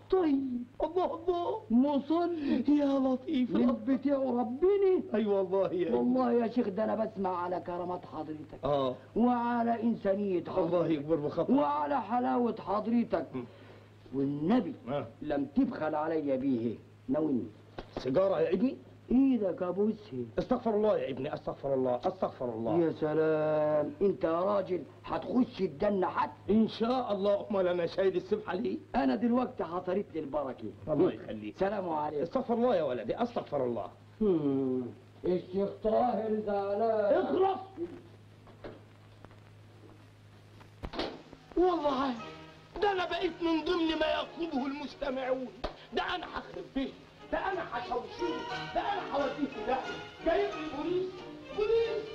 طيب الله الله مصلي يا لطيف من بتاعه ربنا اي والله يا والله يا شيخ ده انا بسمع على كرامات حضرتك اه وعلى انسانيه الله حضرتك يكبر بخاطرك وعلى حلاوه حضرتك والنبي آه. لم تبخل علي بيه ناولني سيجاره يا ابني ايدك ابوسها استغفر الله يا ابني استغفر الله استغفر الله يا سلام انت يا راجل هتخش الجنه حتى ان شاء الله امال انا شايل السبحه ليه انا دلوقتي حضرت لي البركه الله يخليك سلام عليكم استغفر الله يا ولدي استغفر الله هم. الشيخ طاهر زعلان اخرس والله ده انا بقيت من ضمن ما يطلبه المستمعون ده انا هخرب بيه ده انا هشوشيه ده انا هوديه في داهيه جايب لي بوليس بوليس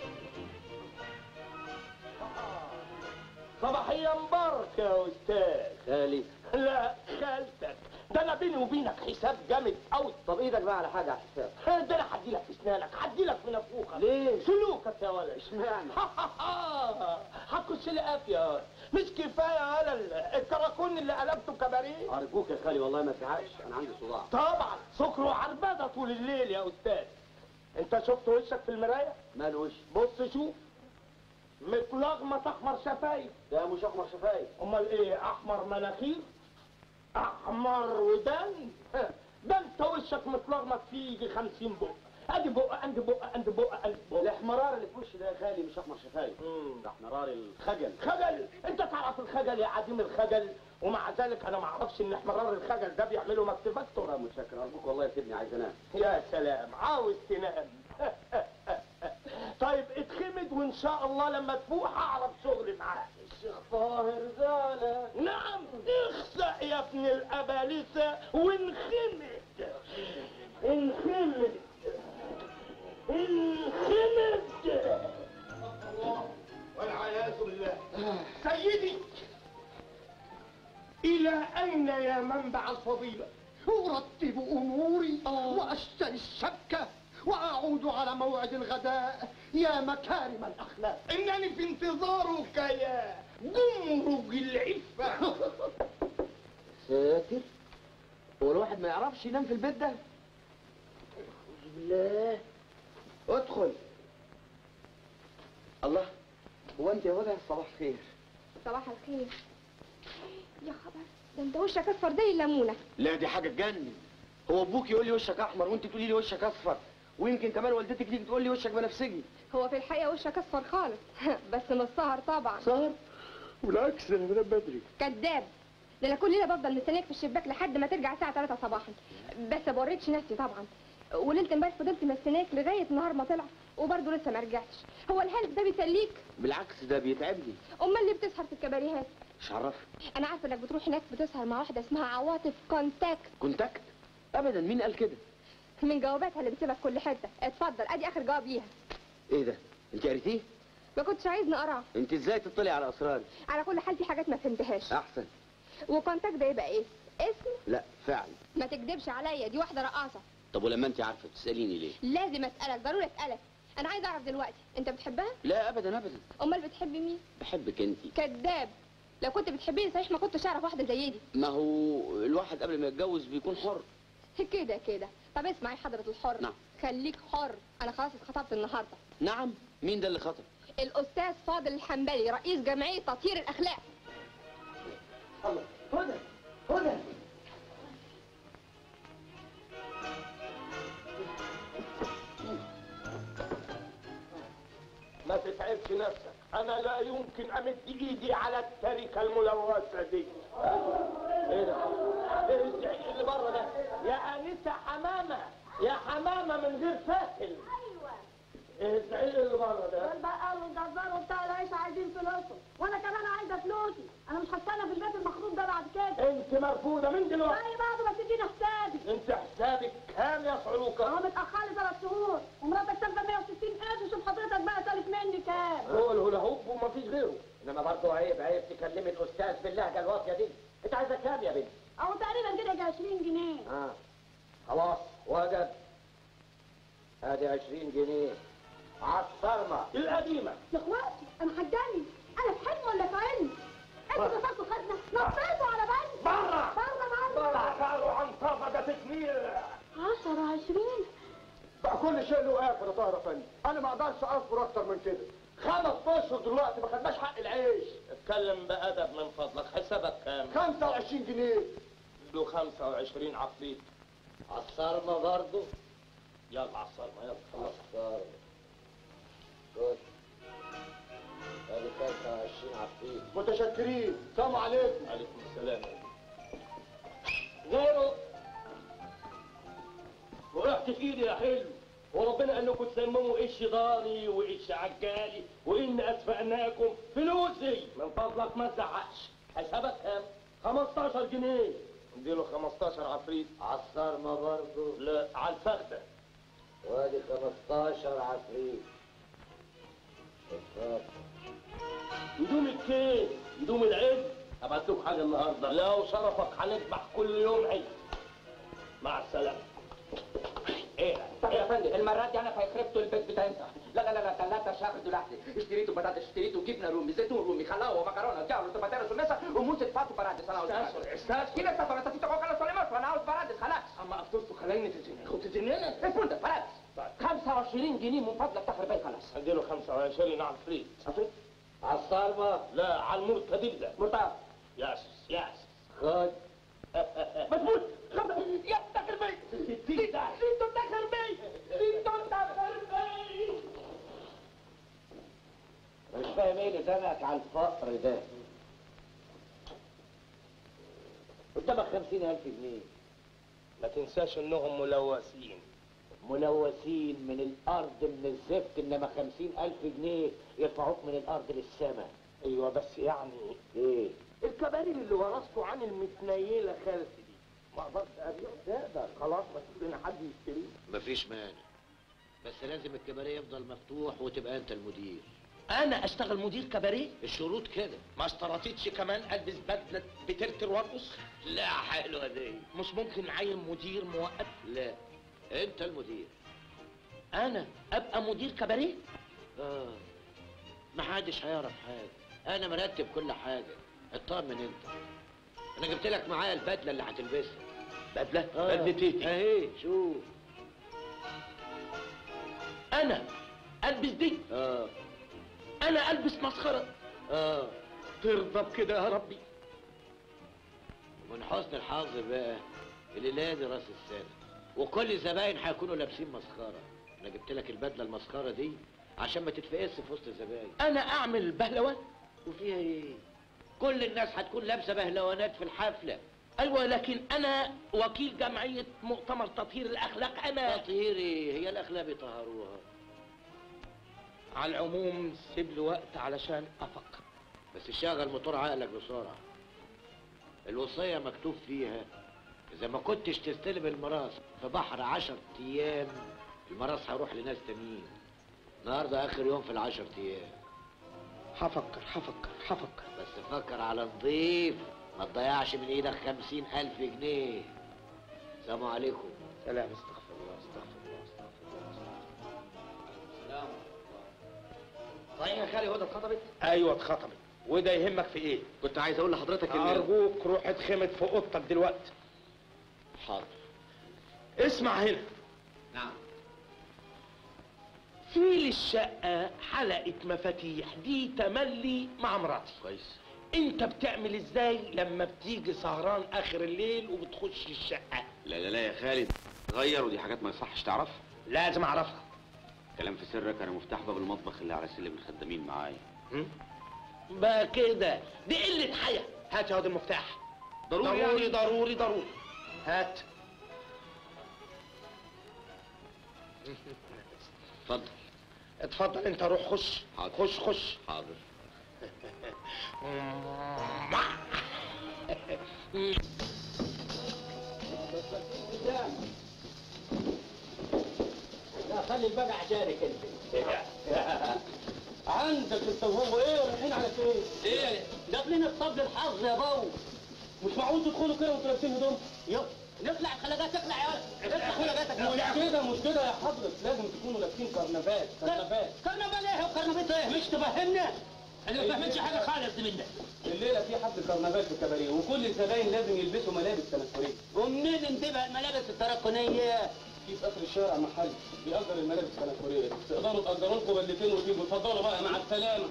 صباحية مبارك يا استاذ خالي لا خالتك ده انا بيني وبينك حساب جامد قوي طب ايدك بقى على حاجه على الحساب ده انا هديلك في اسنانك هديلك في نافوخك ليه؟ سلوكك يا ولد اشمعنى؟ هتخش لي قافيه مش كفايه على ال- الكراكون اللي قلبته كباريه ارجوك يا خالي والله ما فيهاش انا عندي صداع طبعا سكر وعربده طول الليل يا استاذ انت شفت وشك في المرايه مال وش بص شوف متلغمط احمر شفايف ده مش احمر شفايف امال ايه احمر مناخير احمر ودان ده انت وشك متلغمط فيه يجي 50 بق ادي بق عند بق عند بق عند بق الاحمرار اللي في وشي ده يا خالي مش احمر شفايف مم. ده احمرار الخجل خجل انت تعرف الخجل يا عديم الخجل ومع ذلك انا ما اعرفش ان احمرار الخجل ده بيعملوا مكتبكتور لا متشكر ارجوك والله يا سيدني عايز انام يا سلام عاوز تنام طيب اتخمد وان شاء الله لما تفوق هعرف شغلي معاك الشيخ طاهر زعلان نعم اخسأ يا ابن الابالسه وانخمد انخمد انخمد والعياذ بالله سيدي الى اين يا منبع الفضيله أرتب أموري وأشتري الشبكة وأعود على موعد الغداء يا مكارم الأخلاق انني في انتظارك يا جمرك العفه ساتر هو الواحد ما يعرفش ينام في البيت ده أعوذ بالله ادخل الله هو انت يا هدى صباح الخير صباح الخير يا خبر ده انت وشك اصفر زي الليمونه لا دي حاجه تجنن هو ابوك يقول لي وشك احمر وانت تقولي لي وشك اصفر ويمكن كمان والدتك تيجي تقول لي وشك بنفسجي هو في الحقيقه وشك اصفر خالص بس من السهر طبعا صار بالعكس انا بنام بدري كذاب ده انا كل ليله بفضل مستنيك في الشباك لحد ما ترجع الساعه 3 صباحا بس ما بوريكش نفسي طبعا وليله امبارح فضلت مستنيك لغايه النهار ما طلع وبرضه لسه ما رجعتش هو الهلس ده بيسليك بالعكس ده بيتعبني امال اللي بتسهر في الكباريهات مش عرف انا عارفه انك بتروح هناك بتسهر مع واحده اسمها عواطف كونتاكت كونتاكت ابدا مين قال كده من جواباتها اللي بتسيبها في كل حته اتفضل ادي اخر جواب ليها ايه ده انت قريتيه ما كنتش عايزني اقراه انت ازاي تطلعي على اسراري على كل حال في حاجات ما فهمتهاش احسن وكونتاكت ده يبقى ايه اسم لا فعلا ما تكدبش عليا دي واحده رقاصه طب ولما انت عارفه بتساليني ليه لازم اسالك ضروري اسالك انا عايزه اعرف دلوقتي انت بتحبها لا ابدا ابدا امال بتحب مين بحبك انت كذاب لو كنت بتحبيني صحيح ما كنتش اعرف واحده زي دي ما هو الواحد قبل ما يتجوز بيكون حر كده كده طب اسمعي حضره الحر نعم. خليك حر انا خلاص اتخطبت النهارده نعم مين ده اللي خطب الاستاذ فاضل الحنبلي رئيس جمعيه تطهير الاخلاق الله هدى هدى ما تتعبش نفسك انا لا يمكن امد ايدي على التركه الملوثه دي ايه ده ايه الزعيق اللي بره ده يا انسه حمامه يا حمامه من غير فاكل ايه الزعيق اللي بره ده البقر والجزار وبتاع العيش عايزين فلوسهم وانا كمان عايزه فلوسي انا مش هستنى في البيت المخروط ده بعد كده انت مرفوضه من دلوقتي يعني بعد ما تديني حسابي انت حسابك كام يا صعلوكه هو متاخر لي ثلاث شهور ومراتك سابقه 160 الف وشوف حضرتك بقى تالف مني كام هو الهلا هوب ومفيش غيره انما برضه عيب عيب تكلمي الاستاذ باللهجه الواطيه دي انت عايزه كام يا بنت؟ او تقريبا كده يجي 20 جنيه اه خلاص وجد ادي 20 جنيه عالصرمه القديمه يا اخواتي انا هتجنن انا في حلم ولا في علم انتوا دخلتوا خدنا نطيتوا على بني بره بره بره جنيه عشرة عشرين بقى كل شيء له اخر يا طاهر افندي انا ما اقدرش اصبر اكتر من كده خمس اشهر دلوقتي ما خدناش حق العيش اتكلم بأدب من فضلك حسابك كام 25 جنيه له 25 عفريت عالصرمة برضه يلا على الصرمة يلا خلاص عالصرمة خد ادي 25 عفريت متشكرين سلام عليكم عليكم السلام غيره وقعت في ايدي يا حلو وربنا قال لكم تسمموا ايش ضاني وايش عجالي وان اسفقناكم فلوسي من فضلك ما تزعقش حسابك كام 15 جنيه اديله 15 عفريت عالصرمة برضه لا على الفخده وادي 15 عفريت اتفضل هدوم الكيس هدوم العيد ابعت لكم حاجه النهارده لو شرفك هنذبح كل يوم عيد مع السلامه ايه طب يا فندم المرة دي انا خربتوا البيت بتاعي لا لا لا لا ثلاثة شهر لوحدي اشتريتوا بطاطس اشتريتوا جبنة رومي زيتون رومي خلاوة ومكرونة جاولو توماتيرو سميسة وموسى فاتو برادس انا عاوز برادس كده انت طبعا انت كوكا سوليموس وانا عاوز برادس خلاص اما افطرتوا خليني تزني خد تزنينا ايه فندم برادس 25 جنيه من فضلك تاخر بالي خلاص اديله 25 عفريت عالصرمة لا على المرتدب ده مرتاح ياس ياس خد مظبوط خمسة يا تاخر بي ستين ده سيتو تاخر بي سيتو تاخر بي مش فاهم ايه اللي زنقك على الفقر ده قدامك خمسين ألف جنيه ما تنساش انهم ملوثين ملوثين من الأرض من الزفت إنما خمسين ألف جنيه يرفعوك من الأرض للسماء ايوه بس يعني إيه الكباري اللي ورثته عن المتنيلة خالتي دي ما اقدرش ابيع تقدر خلاص ما تشوف لنا حد يشتريه مفيش مانع بس لازم الكباريه يفضل مفتوح وتبقى أنت المدير انا اشتغل مدير كباريه الشروط كده ما اشترطتش كمان البس بدله بترتر وارقص لا حلوة دي مش ممكن نعين مدير مؤقت لا أنت المدير انا ابقى مدير كباريه آه محدش هيعرف حاجة أنا مرتب كل حاجة اطمن أنت أنا جبت لك معايا البدلة اللي هتلبسها بدله آه. بدله ايه أهي شوف انا البس دي آه انا البس مسخره آه ترضى بكده يا ربي ومن حسن الحظ بقى الليلة دي راس السنة وكل الزباين هيكونوا لابسين مسخرة أنا جبت لك البدلة المسخرة دي عشان ما تتفقس في وسط الزباين انا اعمل بهلوان وفيها إيه؟ كل الناس هتكون لابسة بهلوانات في الحفلة ايوه لكن انا وكيل جمعيه مؤتمر تطهير الاخلاق انا تطهير إيه؟ هي الأخلاق بيطهروها على العموم سيب لي وقت علشان افكر بس شغل موتور عقلك بسرعة الوصية مكتوب فيها إذا ما كنتش تستلم الميراث في بحر عشر أيام الميراث هيروح لناس تانيين النهاردة آخر يوم في العشر أيام هفكر هفكر هفكر بس فكر على نضيف ما تضيعش من إيدك خمسين ألف جنيه السلام عليكم سلام استغفر الله استغفر الله استغفر الله صحيح يا خالي هدى اتخطبت ايوه اتخطبت وده يهمك في ايه كنت عايز اقول لحضرتك ارجوك روح اتخمد في اوضتك دلوقتي حاضر اسمع هنا نعم في للشقة حلقة مفاتيح دي تملي مع مراتي كويس انت بتعمل ازاي لما بتيجي سهران اخر الليل وبتخش الشقة لا لا لا يا خالد غير ودي حاجات ما يصحش تعرفها لازم اعرفها كلام في سرك انا مفتاح باب المطبخ اللي على سلم الخدامين معايا بقى كده دي قلة حياة هات يا واد المفتاح ضروري ضروري يعني؟ ضروري ضروري هات اتفضل اتفضل انت روح خش حاضر. خش خش حاضر لا خلي البقع عشانك انت عندك انت وهو ايه رايحين على فين؟ ايه داخلين الطبل الحظ يا بو مش معقول تدخلوا كده وانتوا لابسين هدوم؟ يلا نخلع الخلقات اخلع يا ولد اخلع خلقاتك مش كده مش كده يا حضرة لازم تكونوا لابسين كرنفات كرنفات كرنفال ايه وكرنفال ايه مش تفهمنا انا ما فهمتش حاجه خالص منك الليله في حفل كرنفال في الكباريه وكل الزباين لازم يلبسوا ملابس تنكريه ومنين انت بقى الملابس التراكونيه في في اخر الشارع محل بيأجر الملابس التنكريه تقدروا تأجروا لكم بلتين وتجيبوا اتفضلوا بقى مع السلامه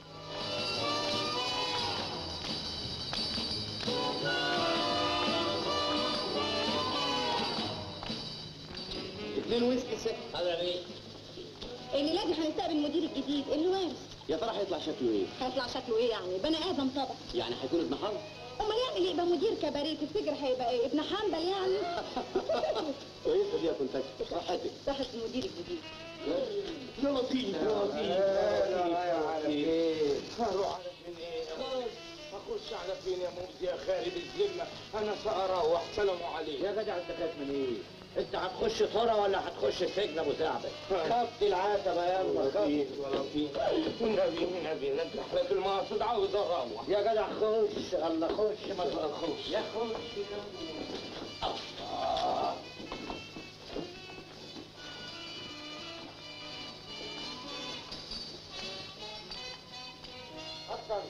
اتنين ويسكي سكت هذا ايه الليله دي هنستقبل المدير الجديد الوارث يا ترى هيطلع شكله ايه؟ هيطلع شكله ايه يعني بني ادم طبعا يعني هيكون ابن حرب؟ امال يعني يبقى مدير كباريه تفتكر هيبقى ايه ابن حنبل يعني كويسه دي يا كنتاكي صحتك صحة المدير الجديد يا لطيف يا لطيف هروح على فين ايه اخش على فين يا موزي يا خالد الذمه انا ساروح سلام عليكم يا جدع انت خايف من ايه؟ انت هتخش طرة ولا هتخش السجن ابو ثعبت؟ خفت العتبة يلا خفت لطيف يا لطيف والنبي والنبي نجح لك المقصد عاوز اروح يا جدع خش الله خش ما تخش يا خش آه. اتفضل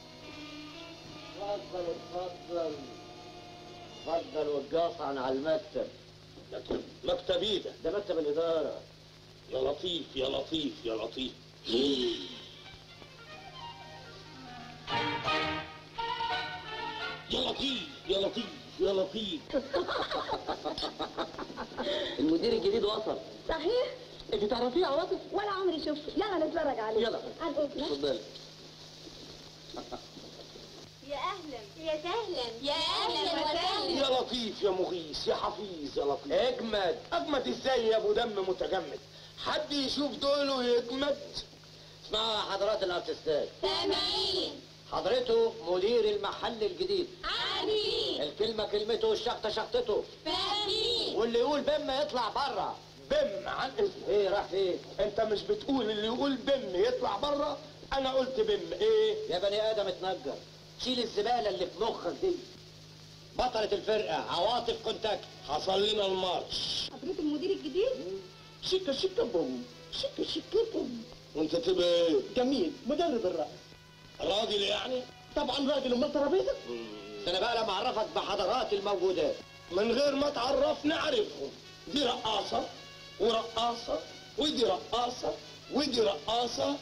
اتفضل اتفضل اتفضل واتقاطعن على المكتب مكتب ايه ده ده مكتب الإدارة يا لطيف يا لطيف يا لطيف يا لطيف يا لطيف يا لطيف المدير الجديد وصل صحيح انت تعرفيه عواطف ولا عمري شفته يلا نتفرج عليه يلا. على الاذن اتفضلي يا اهلا يا سهلا يا اهلا وسهلا يا لطيف يا مغيث يا حفيظ يا لطيف اجمد اجمد ازاي يا ابو دم متجمد حد يشوف دول ويجمد اسمعوا يا حضرات الارتستات سامعين حضرته مدير المحل الجديد عارفين الكلمة كلمته والشخطة شخطته فاهمين واللي يقول بم يطلع بره بم عن اسمه ايه راح فين؟ انت مش بتقول اللي يقول بم يطلع بره انا قلت بم ايه يا بني ادم اتنجر شيل الزبالة اللي في مخك دي بطلة الفرقة عواطف كونتاكت حصل لنا الماتش حضرتك المدير الجديد شيكا شيكا بوم شيكا شيكا بوم وانت تبقى ايه جميل مدرب الرقص راجل يعني طبعا راجل امال ترابيزه انا بقى لما اعرفك بحضرات الموجودات من غير ما تعرفني اعرفهم دي رقاصة ورقاصة ودي رقاصة ودي رقاصة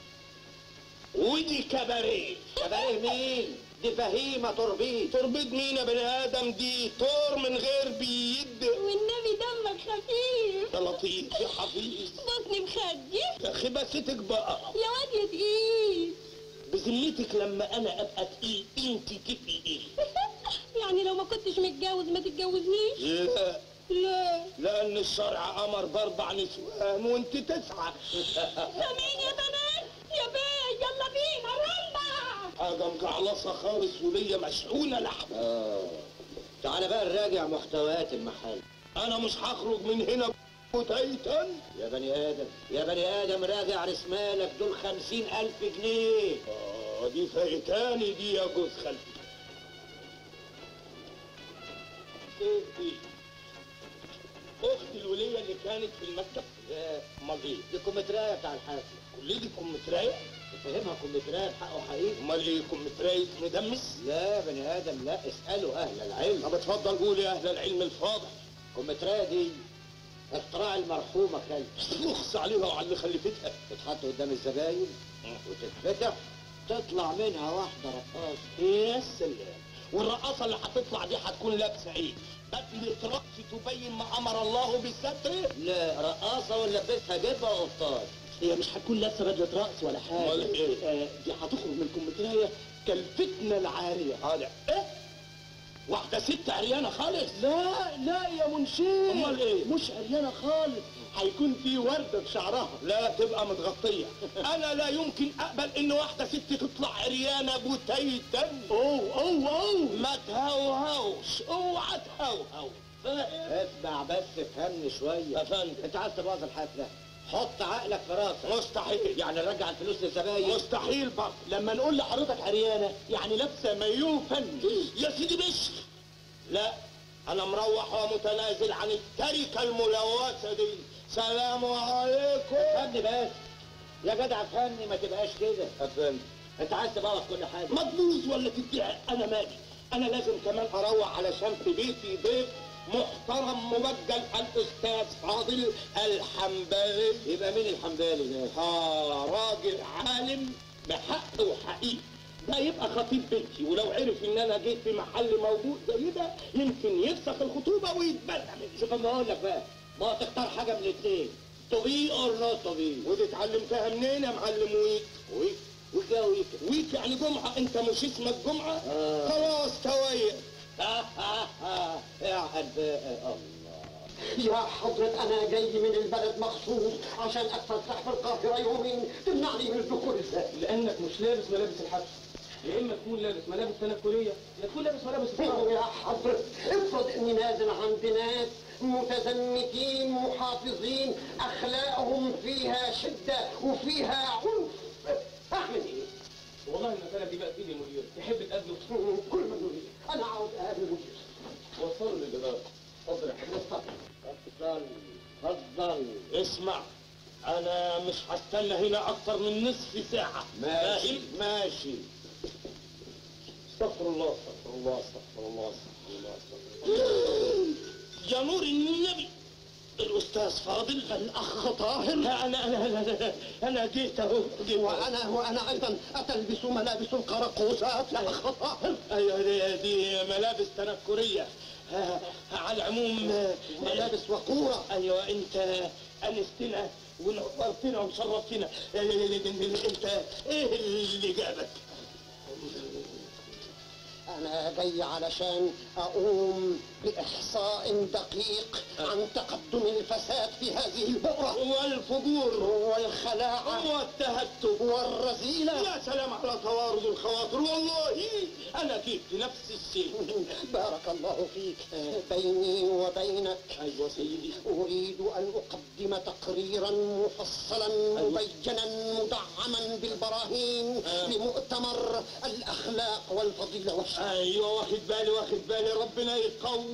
ودي كباريه كباريه مين؟ دي فهيمة تربيت تربيد مين يا بني ادم دي طور من غير بيد والنبي دمك خفيف يا لطيف يا حفيظ بطني مخدي يا اخي بستك بقى يا واد يا تقيل بذمتك لما انا ابقى تقيل انت تبقي ايه يعني لو ما كنتش متجوز ما تتجوزنيش لا لا لان الشرع امر باربع نسوان وانت تسعه سامعين يا بنات يا بيه يلا بينا رمبا حاجه مجعلصه خالص وليا مشحونه لحمه اه تعالى بقى نراجع محتويات المحل انا مش هخرج من هنا متيتا يا بني ادم يا بني ادم راجع رسمالك دول خمسين الف جنيه اه دي فايتاني دي يا جوز خالتي ايه دي اختي الوليه اللي كانت في المكتب لا امال ايه دي كمترايه بتاع الحافل كل دي كمترايه تفهمها كمترايه بحقه حقيقي امال ايه كمترايه مدمس لا يا بني ادم لا اسالوا اهل العلم طب اتفضل قول يا اهل العلم الفاضل كمترايه دي اختراع المرحومه خالتي نخص عليها وعلى اللي خلفتها تتحط قدام الزباين وتتفتح تطلع منها واحده رقاصه يا سلام والرقاصه اللي هتطلع دي هتكون لابسه ايه بدله رقص تبين ما امر الله بالستر لا رقاصه ولبسها جبه وقفطان هي مش هتكون لابسه بدله رقص ولا حاجه أمال إيه؟ آه دي هتخرج من كمبيوترايه كالفتنه العاريه حاجه ايه واحده ست عريانه خالص لا لا يا منشي أمال إيه؟ مش عريانه خالص هيكون في ورده في شعرها لا تبقى متغطيه انا لا يمكن اقبل ان واحده ست تطلع عريانه بوتيتا اوه اوه اوه ما تهوهوش اوعى تهوهو اسمع بس افهمني شويه يا فندم انت عايز تبوظ الحفله حط عقلك في راسك مستحيل يعني رجع الفلوس للزباين مستحيل برضه لما نقول لحضرتك عريانه يعني لابسه مايو فني يا سيدي بشر لا انا مروح ومتنازل عن التركه الملوثه دي سلام عليكم افهمني بس يا جدع افهمني ما تبقاش كده افهم انت عايز تبوظ كل حاجه ما تبوظ ولا تديها انا مالي انا لازم كمان اروح علشان في بيتي ضيف محترم مبجل الاستاذ فاضل الحنبلي يبقى مين الحنبلي ده؟ اه راجل عالم بحق وحقيقه ده يبقى خطيب بنتي ولو عرف ان انا جيت في محل موجود زي ده يمكن يفسخ الخطوبه ويتبنى مني شوف اما اقول لك بقى ما تختار حاجه من الاثنين تو بي اور نوت تو بي ودي اتعلمتها منين يا معلم ويك ويك ويك يا ويك ويك يعني جمعه انت مش اسمك جمعه آه. خلاص تويق يا حباء الله يا حضرة أنا جاي من البلد مخصوص عشان أتفسح في القاهرة يومين تمنعني من الدخول إزاي؟ لانك مش لابس ملابس الحبس يا اما تكون لابس ملابس تنكريه يا تكون لابس ملابس الحبس يا حضرة افرض إني نازل عند ناس متزمتين محافظين أخلاقهم فيها شدة وفيها عنف أعمل إيه؟ والله المساله دي بقى تيجي مدير تحب تقابله كل ما يريد أنا عاوز أقابل مدير وصله للاداره اتفضل يا حبيبي اتفضل اتفضل اسمع انا مش هستنى هنا اكتر من نصف ساعة ماشي ماشي استغفر الله استغفر الله استغفر الله استغفر الله استغفر الله يا نور النبي الاستاذ فاضل الاخ طاهر انا انا انا انا جيت اهو جيت أهو. وأنا وأنا أيضا أتلبس ملابس القراقوسات يا أخ طاهر ايوه دي, دي ملابس تنكريه آه، على العموم آه، ملابس وقورة ايوه انت انستنا ونورتنا وشرفتنا آه، انت ايه اللي جابك؟ أنا جاي علشان أقوم بإحصاء دقيق عن تقدم الفساد في هذه البؤرة والفجور والخلاعة والتهتك والرذيلة يا سلام على توارد الخواطر والله انا جيت لنفس الشيء بارك الله فيك بيني وبينك ايوه سيدي أريد أن أقدم تقريرا مفصلا مبينا مدعما بالبراهين لمؤتمر الأخلاق والفضيلة والشرف ايوه واخد بالي واخد بالي ربنا يقويك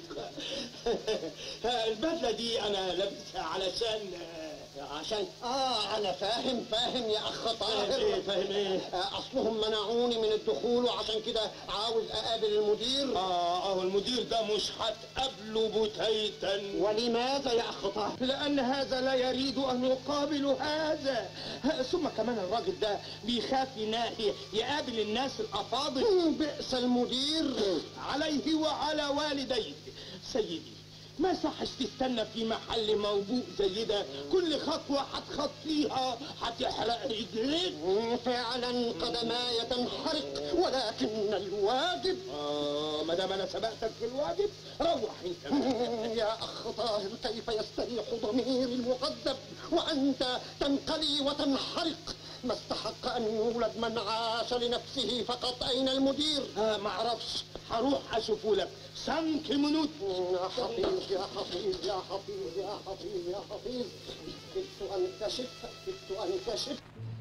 البدله دي انا لابسها علشان عشان اه انا فاهم فاهم يا اخ طاهر فاهم ايه فاهم ايه آه، اصلهم منعوني من الدخول وعشان كده عاوز اقابل المدير اه اه المدير ده مش هتقابله بتيتا ولماذا يا اخ طاهر لأن هذا لا يريد أن يقابل هذا ثم كمان الراجل ده بيخاف يناهي يقابل الناس الأفاضل بئس المدير عليه وعلى والديه سيدي ما صحش تستنى في محل موبوء زي ده كل خطوة هتخطيها هتحرق رجليك فعلا قدماي تنحرق ولكن الواجب آه ما دام أنا سبقتك في الواجب روح أنت يا أخ طاهر كيف يستريح ضميري المغذب وأنت تنقلي وتنحرق ما استحق أن يولد من عاش لنفسه فقط أين المدير آه ما اعرفش هروح اشوفه لك سانك منوت يا حفيظ يا حفيظ يا حفيظ يا حفيظ يا حفيظ كدت أنكشف كدت أنكشف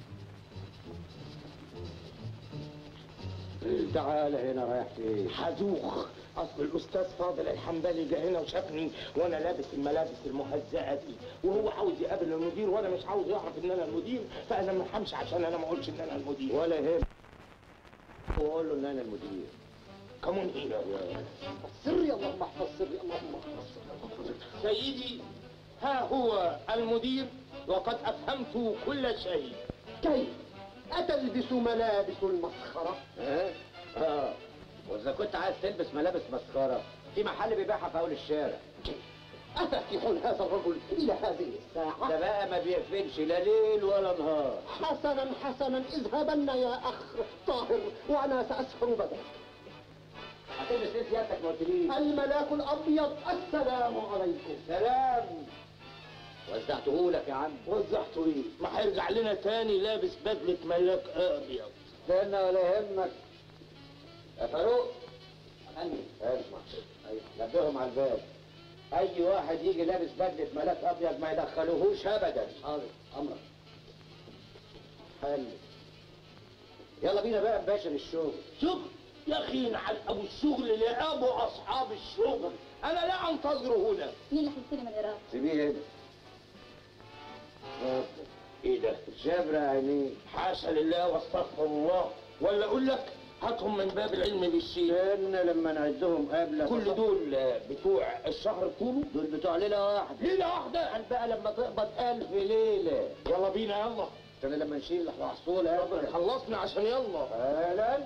تعال هنا رايح فين حدوخ اصل الاستاذ فاضل الحنبلي جه هنا وشافني وانا لابس الملابس المهزأه دي وهو عاوز يقابل المدير وانا مش عاوز يعرف ان انا المدير فانا ما همشي عشان انا ما اقولش ان انا المدير ولا يهم وقول له ان انا المدير كمون هنا سري اللهم احفظ سري اللهم احفظ سري سيدي ها هو المدير وقد افهمت كل شيء كيف أتلبس ملابس المسخرة ها؟ اه واذا كنت عايز تلبس ملابس مسخره في محل بيبيعها في اول الشارع أتفتح هذا الرجل إلى هذه ده الساعة بقى ما بيقفلش لا ليل ولا نهار حسنا حسنا اذهبن يا أخ طاهر وأنا سأسهر بدلك هتلبس ايه سيادتك ما قلتليش الملاك الأبيض السلام عليكم سلام وزعتهولك يا عم وزعته ايه ما هيرجع لنا تاني لابس بدله ملاك ابيض استنى ولا يهمك يا فاروق عني اسمع أيوة، نبههم على الباب اي واحد يجي لابس بدله ملاك ابيض ما يدخلوهوش ابدا حاضر امرك حلو يلا بينا بقى نباشر الشغل شغل يا اخي نعل ابو الشغل لابو اصحاب الشغل انا لا انتظره هنا مين اللي هيستلم الإيراد؟ سيبيه هنا اتفضل. ايه ده؟ جبر عينيه حاشا لله واستغفر الله ولا اقول لك هاتهم من باب العلم بالشيء استنى لما نعدهم قبلك كل دول آه، بتوع الشهر كله دول بتوع ليله واحده ليله واحده قال بقى لما تقبض ألف ليله يلا بينا يلا استنى لما نشيل محصول هذا خلصنا عشان يلا اهلا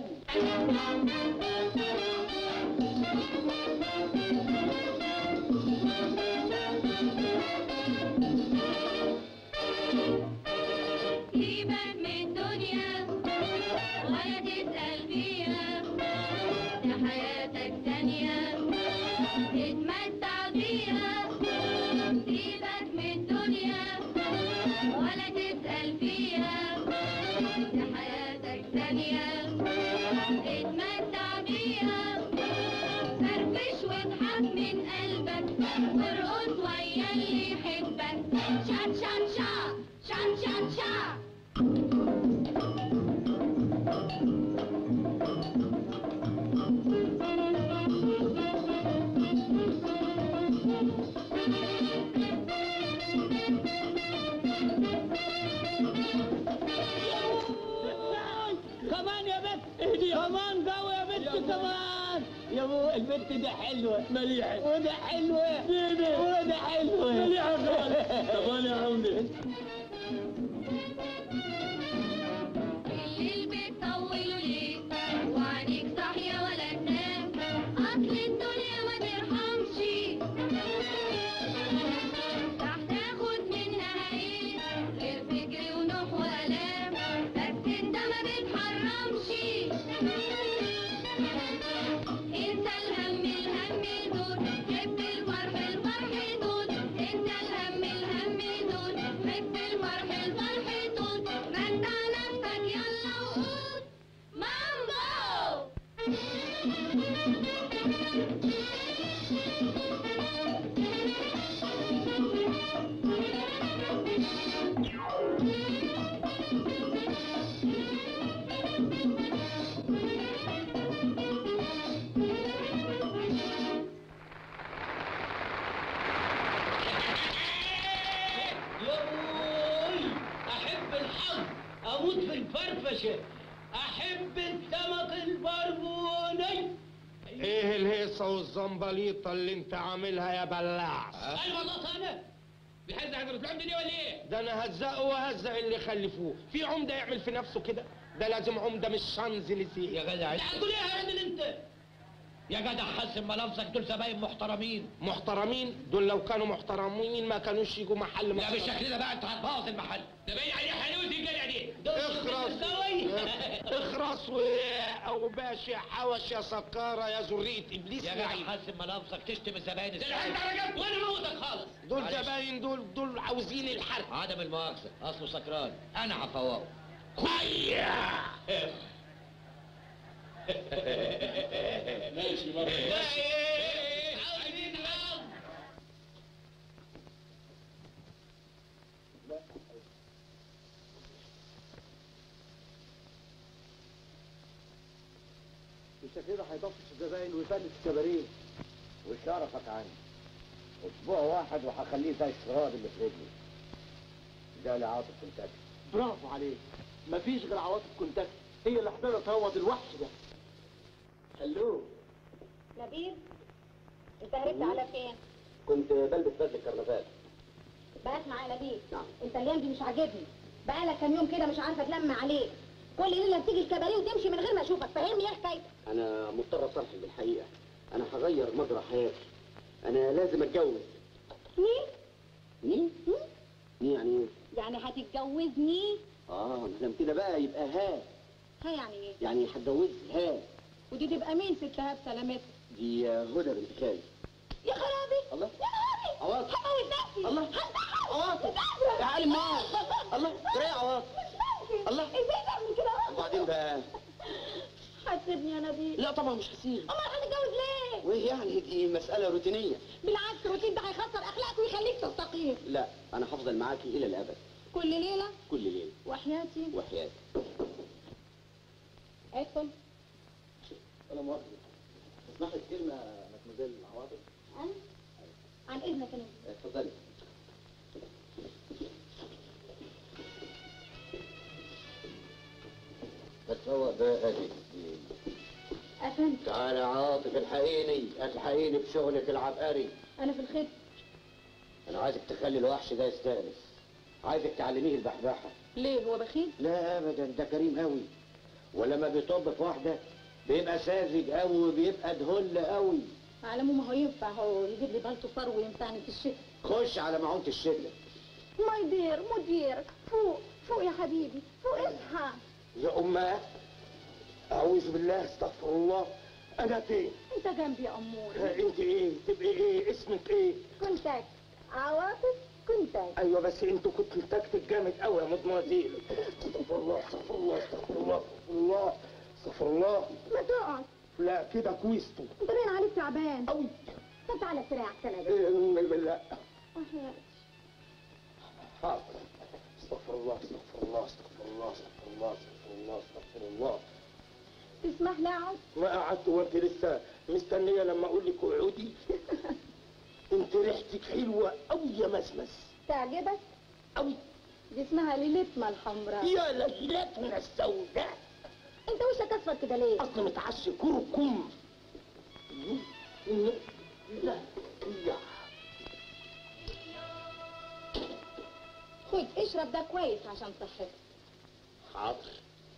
سيبك من الدنيا ولا تسأل فيها ده حياتك ثانية اتمتع بيها سيبك من الدنيا ولا تسأل فيها ده حياتك ثانية اتمتع بيها فرفش واضحك من قلبك وارقص ويا اللي يحبك شات شات شات شات شات شات كمان يا بنت اهدي كمان قوي يا بنت كمان يا ابو البنت دي حلوه مليحه وده حلوه وده حلوه مليحه كمان يا عمدي الليل بتطول ليه وعينيك صاحية ولا تنام أصل الدنيا ما ترحمش راح تاخد منها ايه غير فكر ونوح وآلام بس انت ما بتحرمش انت الهم الهم دول حب الفرح الفرح دول انت الهم الهم دول حب الفرح الفرح دول متع نفسك يلا وقول مامبو يوي احب الحظ اموت في الفرفشه احب السمك البربوني ايه الهيصه والزنبليطه اللي انت عاملها يا بلاع انا والله انا بيحز عند العمده دي ولا ايه؟ ده انا هزقه وهزق اللي خلفوه في عمده يعمل في نفسه كده ده لازم عمده مش شانزليزيه يا جدع تقول ايه يا راجل انت؟ يا جدع حسن ملامسك دول زباين محترمين محترمين دول لو كانوا محترمين ما كانوش يجوا محل لا محترم. بالشكل ده بقى انت هتبوظ المحل ده باين عليه حلاوه الجرع دي اخرس اخرس و- او باشا حوش يا سكاره يا ذريه ابليس يا جدع لعين. حسن ملامسك تشتم الزباين ازاي؟ وانا موتك خالص دول معلش. زباين دول دول عاوزين الحرق عدم المؤاخذه اصله سكران انا هفوقه هيا ماشي برضه عاوزين حظ بالشكل ده هيطفش الزباين ويفلس الكباريه وشرفك عني اسبوع واحد وهخليه زي الشراب اللي في رجلي ده اللي عاطف كنتاكي برافو عليك مفيش غير عواطف كنتاكي هي اللي هتقدر تروض الوحش ده هلو نبيل انت هربت على فين؟ كنت بلبس بدله الكرنفال بقاش معايا نبيل نعم. انت الايام دي مش عاجبني بقالك كام يوم كده مش عارفه اتلم عليك كل ليله بتيجي الكباريه وتمشي من غير ما اشوفك فهمني ايه حكايتك انا مضطر اصرح بالحقيقه انا هغير مجرى حياتي انا لازم اتجوز مين؟ مين مين يعني ايه يعني هتتجوزني اه ما دام كده بقى يبقى ها ها يعني ايه؟ يعني هتجوز ها ودي تبقى مين ستها بسلامتها؟ دي هدى بنت خالي يا خرابي الله يا نهاري عواطف. هموت نفسي الله. هنتحر. عواطف. هنتحر. يا عالم مار. بس- الله ترى يا عواطف مش ممكن. الله. ازاي تعمل كده وبعدين بقى هتسيبني يا نبيل لا طبعا مش هسيب امال هنتجوز ليه؟ وايه يعني دي مسألة روتينية بالعكس الروتين ده هيخسر اخلاقك ويخليك تستقيم لا أنا هفضل معاكي إلى الأبد كل ليله كل ليلة وحياتي وحياتي ادخل أنا مؤاخذة تسمحي كلمة مدموزيل عواطف أنا؟ عن اذنك انا اتفضلي عواطف الحقيني الحقيني بشغلك العبقري انا في الخير انا عايزك تخلي الوحش ده يستانس عايزك تعلميه البحبحه ليه هو بخيل لا ابدا ده كريم قوي ولما بيطب في واحده بيبقى ساذج قوي وبيبقى دهل قوي على العموم هو ينفع هو يجيب لي بلطو فر وينفعني في الشتاء خش على معونة الشله ماي دير مدير فوق فوق يا حبيبي فوق اصحى يا أمه أعوذ بالله استغفر الله أنا فين؟ انت جنبي يا امور أنت إيه؟ تبقي إيه؟ اسمك إيه؟ كنتك عواطف كنتك أيوة بس أنتوا كنتوا تكتك جامد قوي يا مدمزيل استغفر الله استغفر الله استغفر الله استغفر الله استغفر الله ما تقعد لا كده كويستو انت باين عليك تعبان قوي طب تعالى استريح احسن يا إيه، لا بيه حاضر استغفر الله استغفر الله استغفر الله استغفر الله استغفر الله استغفر الله تسمح لي اقعد ما قعدت وانت لسه مستنيه لما اقول لك اقعدي انت ريحتك حلوه قوي يا مسمس تعجبك قوي دي اسمها ليلتنا الحمراء يا ليلتنا السوداء انت وشك اصفر كده ليه اصل متعشي كركم لا يا خد اشرب ده كويس عشان صحتك حاضر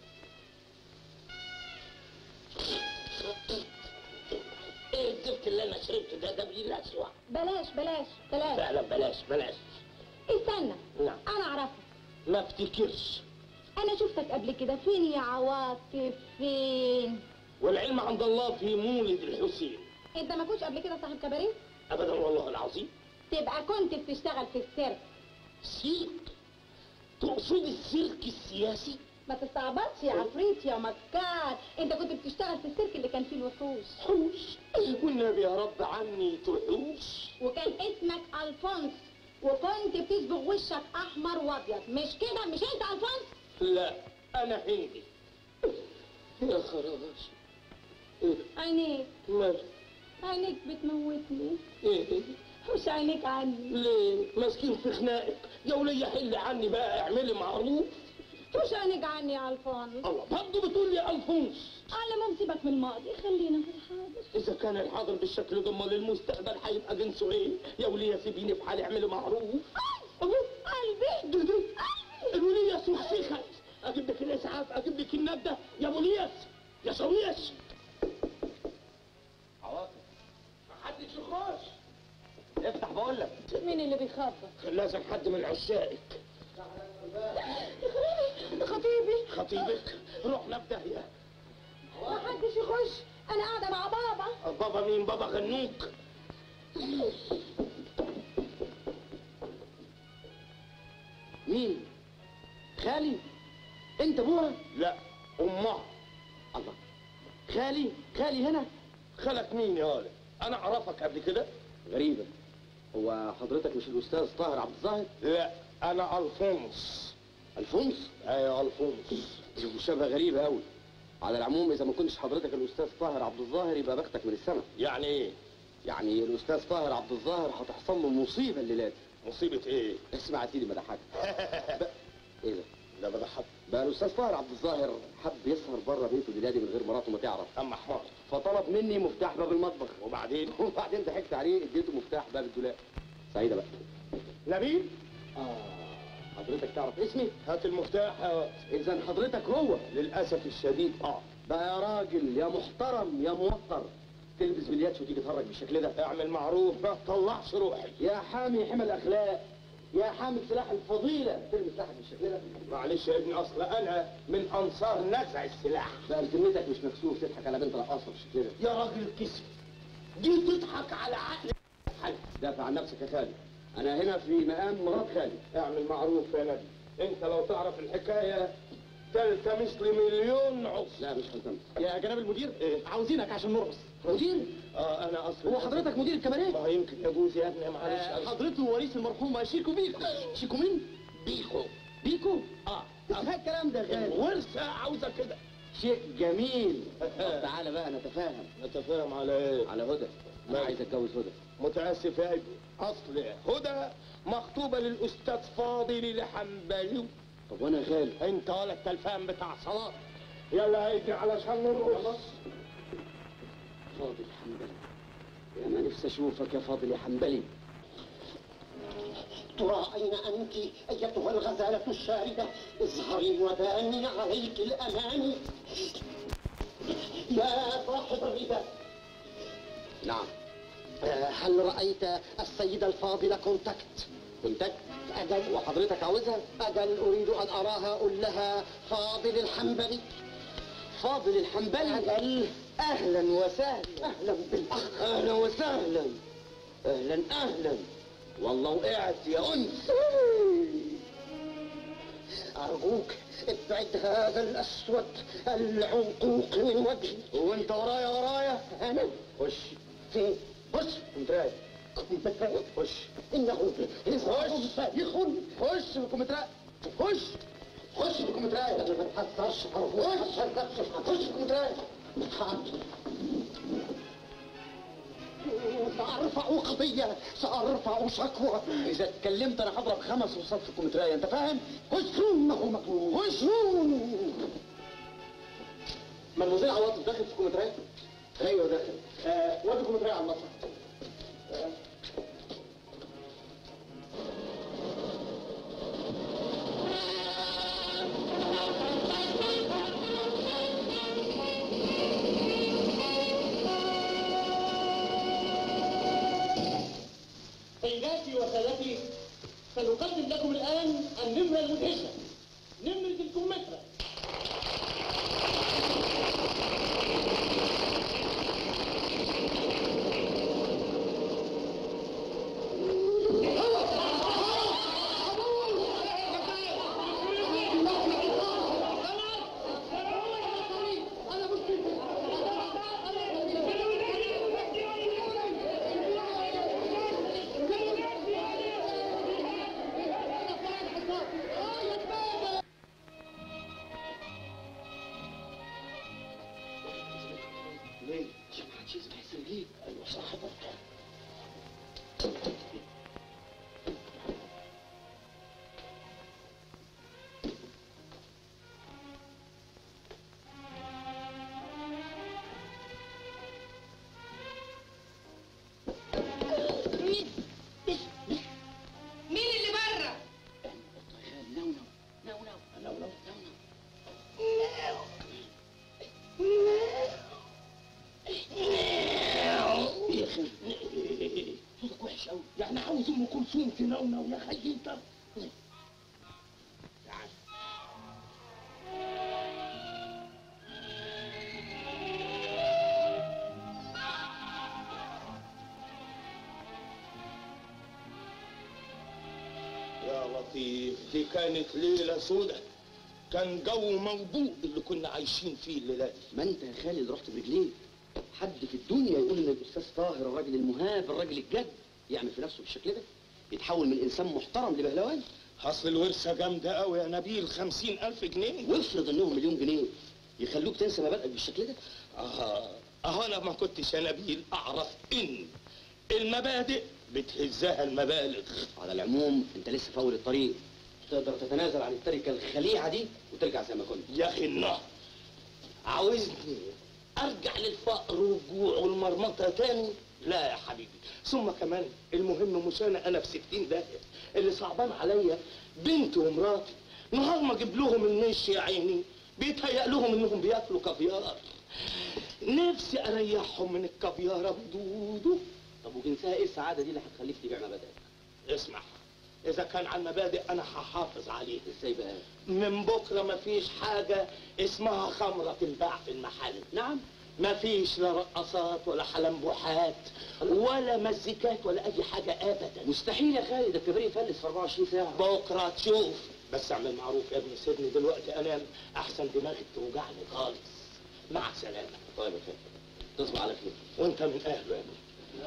ايه الزفت اللي انا شربته ده ده بيجي الاسوأ بلاش بلاش بلاش فعلا بلاش بلاش استنى نعم انا اعرفك ما افتكرش انا شفتك قبل كده فين يا عواطف فين والعلم عند الله في مولد الحسين انت ما كنتش قبل كده صاحب كباريه ابدا والله العظيم تبقى كنت بتشتغل في السيرك سيرك تقصد السيرك السياسي ما تستعبطش يا عفريت يا مكار انت كنت بتشتغل في السيرك اللي كان فيه الوحوش حوش والنبي يا رب عني تحوش وكان اسمك الفونس وكنت بتصبغ وشك احمر وابيض مش كده مش انت الفونس لا انا هندي يا خراش عينيك مال عينيك بتموتني ايه مش عينيك عني ليه ماسكين في خناقك يا ولية حل عني بقى اعملي معروف مش عينيك عني يا الفونس الله برضه بتقول لي الفونس على ما سيبك من الماضي خلينا في الحاضر اذا كان الحاضر بالشكل ده امال المستقبل هيبقى جنسه ايه يا ولية سيبيني في حالي اعملي معروف قلبي ده ده الولية سخسخت اجيب لك الاسعاف اجيب لك النبدة يا ولية يا شويش عواطف محدش يخش افتح بقول لك مين اللي بيخبط لازم حد من عشائك خطيبي خطيبك روح نبدأ يا ما حدش يخش انا قاعده مع بابا بابا مين بابا غنوك مين خالي انت ابوها لا امها الله خالي خالي هنا خلك مين يا ولد انا اعرفك قبل كده غريبة هو حضرتك مش الأستاذ طاهر عبد الظاهر؟ لا انا الفونس الفونس؟ ايوه الفونس دي مشابهة غريبة أوي على العموم إذا ما كنتش حضرتك الأستاذ طاهر عبد الظاهر يبقى بختك من السماء يعني ايه يعني الأستاذ طاهر عبد الظاهر هتحصل له مصيبة الليلة دي مصيبة ايه اسمع يا سيدي مدحك ايه ده؟ لا بضحك بقى الأستاذ طاهر عبد الظاهر حب يسهر بره بيته الليلة دي من غير مراته ما تعرف اما حمار فطلب مني مفتاح باب المطبخ وبعدين وبعدين ضحكت عليه اديته مفتاح باب الدولاب سعيدة بقى نبيل آه حضرتك تعرف اسمي؟ هات المفتاح يا ولد. إذا حضرتك هو للاسف الشديد اه بقى يا راجل يا محترم يا موقر تلبس بالياتش وتيجي تهرج بالشكل ده اعمل معروف ما تطلعش روحي يا حامي حمى الاخلاق يا حامل سلاح الفضيله تلبس سلاحك بالشكل ده معلش يا ابني اصل انا من انصار نزع السلاح بقى ذمتك مش مكسوف تضحك على بنت رقاصه بالشكل ده يا راجل كسف دي تضحك على عقل حاج دافع عن نفسك يا خالي انا هنا في مقام مرات خالي اعمل معروف يا نبي انت لو تعرف الحكايه تلتمس لي مليون عصر لا مش هلتمس يا جناب المدير إيه؟ عاوزينك عشان نرقص مدير اه انا اصلا هو حضرتك مدير الكباريه ما هو يمكن يجوز يا ابني آه، معلش حضرته وريث المرحوم شيكو بيكو شيكو مين بيكو بيكو اه ازاي الكلام ده يا خالي ورثه عاوزه كده شيء جميل طب تعالى بقى نتفاهم نتفاهم على ايه على هدى انا ماشي. عايز اتجوز هدى متاسف يا ابني اصل هدى مخطوبه للاستاذ فاضل لحنبلي طب وانا يا خالي انت ولا التلفان بتاع صلاة يلا هيدي علشان نرقص فاضل حنبلي يا ما نفسي اشوفك يا فاضل يا حنبلي ترى أين أنت أيتها الغزالة الشاردة اظهري وداني عليك الأمان يا صاحب الرداء نعم آه، هل رأيت السيدة الفاضلة كونتاكت كونتاكت أجل وحضرتك عاوزها أجل أريد أن أراها قل لها فاضل الحنبلي فاضل الحنبلي أجل أهلا وسهلا أهلا بالأخ أهلا وسهلا أهلا أهلا والله وقعت يا أنس أرجوك ابعد هذا الأسود العنقوق من وجهي وأنت ورايا ورايا أنا خش فين خش كنتراي خش إنه خش فارغ خش بكمتراي خش خش بكمتراي أنا ما تحصرش خش خش بكمتراي حاضر سأرفع قضية سأرفع شكوى إذا اتكلمت أنا هضرب خمس رصاص في الكمتراية أنت فاهم؟ خشوا إنه مكروه خشوا مدموزيل عواطف داخل في الكمتراية؟ أيوه داخل آه ودي الكمتراية على المسرح آه. سيداتي وسادتي سنقدم لكم الآن النمرة المدهشة نمرة الكمثرى ليه؟ عشان ما حدش يسمع السرجين ايوه صح برضه مين اللي بره؟ نو نو نو نو نو نو يا اخي صوتك وحش قوي يعني عاوز ام كلثوم تنونو يا خي انت تعال يا لطيف دي كانت ليلة سودة كان جو موضوع اللي كنا عايشين فيه الليلة دي ما انت يا خالد رحت برجليك حد في الدنيا يقول ان الاستاذ طاهر الراجل المهاب الراجل الجد يعمل في نفسه بالشكل ده يتحول من انسان محترم لبهلوان اصل الورثة جامدة قوي يا نبيل خمسين ألف جنيه وافرض انهم مليون جنيه يخلوك تنسى مبادئك بالشكل ده اه اهو انا ما كنتش يا نبيل اعرف ان المبادئ بتهزها المبالغ على العموم انت لسه في اول الطريق تقدر تتنازل عن التركه الخليعه دي وترجع زي ما كنت يا اخي النهر عاوزني ارجع للفقر والجوع والمرمطه تاني لا يا حبيبي ثم كمان المهم مش انا انا في ستين داهيه اللي صعبان عليا بنتي ومراتي نهار ما اجيب لهم المش يا عيني بيتهيأ لهم انهم بياكلوا كافيار نفسي اريحهم من الكافيار بدودو طب وجنسها ايه السعاده دي اللي هتخليك تبيع مبادئك اسمع اذا كان عن مبادئ انا هحافظ عليه ازاي بقى من بكره مفيش حاجه اسمها خمره تنباع في المحل نعم مفيش لا رقصات ولا حلمبوحات ولا مزيكات ولا اي حاجه ابدا مستحيل يا خالد الكبير يفلس في 24 ساعه بكره تشوف بس اعمل معروف يا ابني سيبني دلوقتي انام احسن دماغي بتوجعني خالص مع السلامه طيب يا خالد تصبح على خير وانت من اهله يا ابني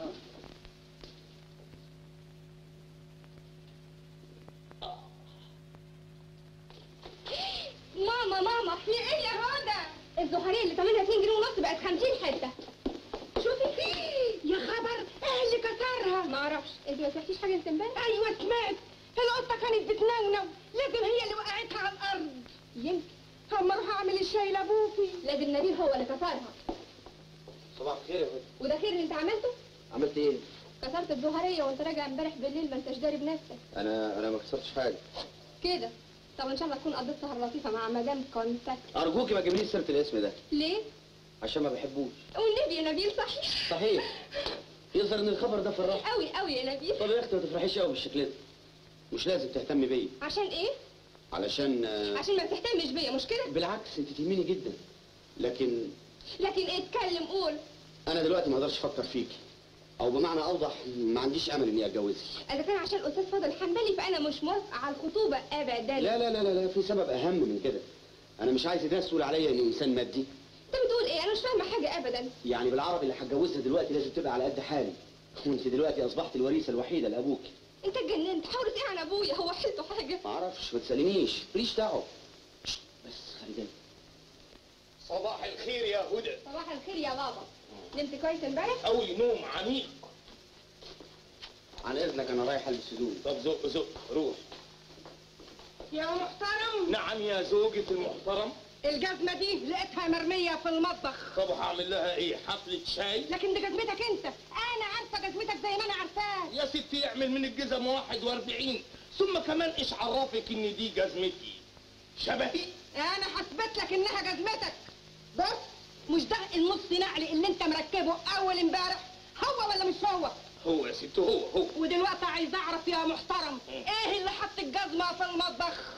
ماما ماما في ايه يا هدى؟ الزهرية اللي ثمنها 2 جنيه ونص بقت 50 حتة شوفي يا خبر ايه اللي كسرها؟ ما اعرفش انت ما سمعتيش حاجة انت امبارح؟ ايوه سمعت القطة كانت بتنونو لازم هي اللي وقعتها على الارض يمكن اما اروح اعمل الشاي لابوكي لازم نبيل هو اللي كسرها صباح الخير يا هدى وده خير اللي انت عملته عملت ايه؟ كسرت الظهريه وانت راجع امبارح بالليل ما انتش داري بنفسك انا انا ما كسرتش حاجه كده طب ان شاء الله تكون قضيت سهره لطيفه مع مدام كونتاكت ارجوكي ما تجيبليش سيره الاسم ده ليه عشان ما بحبوش والنبي يا نبيل صحيح صحيح يظهر ان الخبر ده فرح قوي قوي يا نبيل طب يا اختي ما تفرحيش قوي بالشكل ده مش لازم تهتمي بيا عشان ايه علشان آه، عشان ما بتهتمش بيا مش كده بالعكس انت تهميني جدا لكن لكن ايه اتكلم قول انا دلوقتي ما اقدرش افكر فيكي او بمعنى اوضح ما عنديش امل اني اتجوزك اذا كان عشان الاستاذ فاضل حنبلي فانا مش موافقه على الخطوبه ابدا لا لا لا لا لا في سبب اهم من كده انا مش عايز الناس تقول عليا اني انسان مادي انت بتقول ايه انا مش فاهمه حاجه ابدا يعني بالعربي اللي هتجوزها دلوقتي لازم تبقى على قد حالي وانت دلوقتي اصبحت الوريثه الوحيده لابوك انت اتجننت حاول تهان ابويا هو حيلته حاجه ما اعرفش ما تسالنيش ماليش دعوه شت، بس خلي بالك صباح الخير يا هدى صباح الخير يا بابا نمت كويس امبارح أوي نوم عميق عن اذنك انا رايح البس هدومي طب زق زق روح يا محترم نعم يا زوجة المحترم الجزمة دي لقيتها مرمية في المطبخ طب هعمل لها ايه حفلة شاي لكن دي جزمتك انت انا عارفة جزمتك زي ما انا عارفاها يا ستي اعمل من الجزم 41 ثم كمان ايش عرفك ان دي جزمتي شبهي انا حسبت لك انها جزمتك بص مش ده النص نقل اللي انت مركبه اول امبارح هو ولا مش هو هو يا ست هو هو ودلوقتي عايز اعرف يا محترم ايه اللي حط الجزمة في المطبخ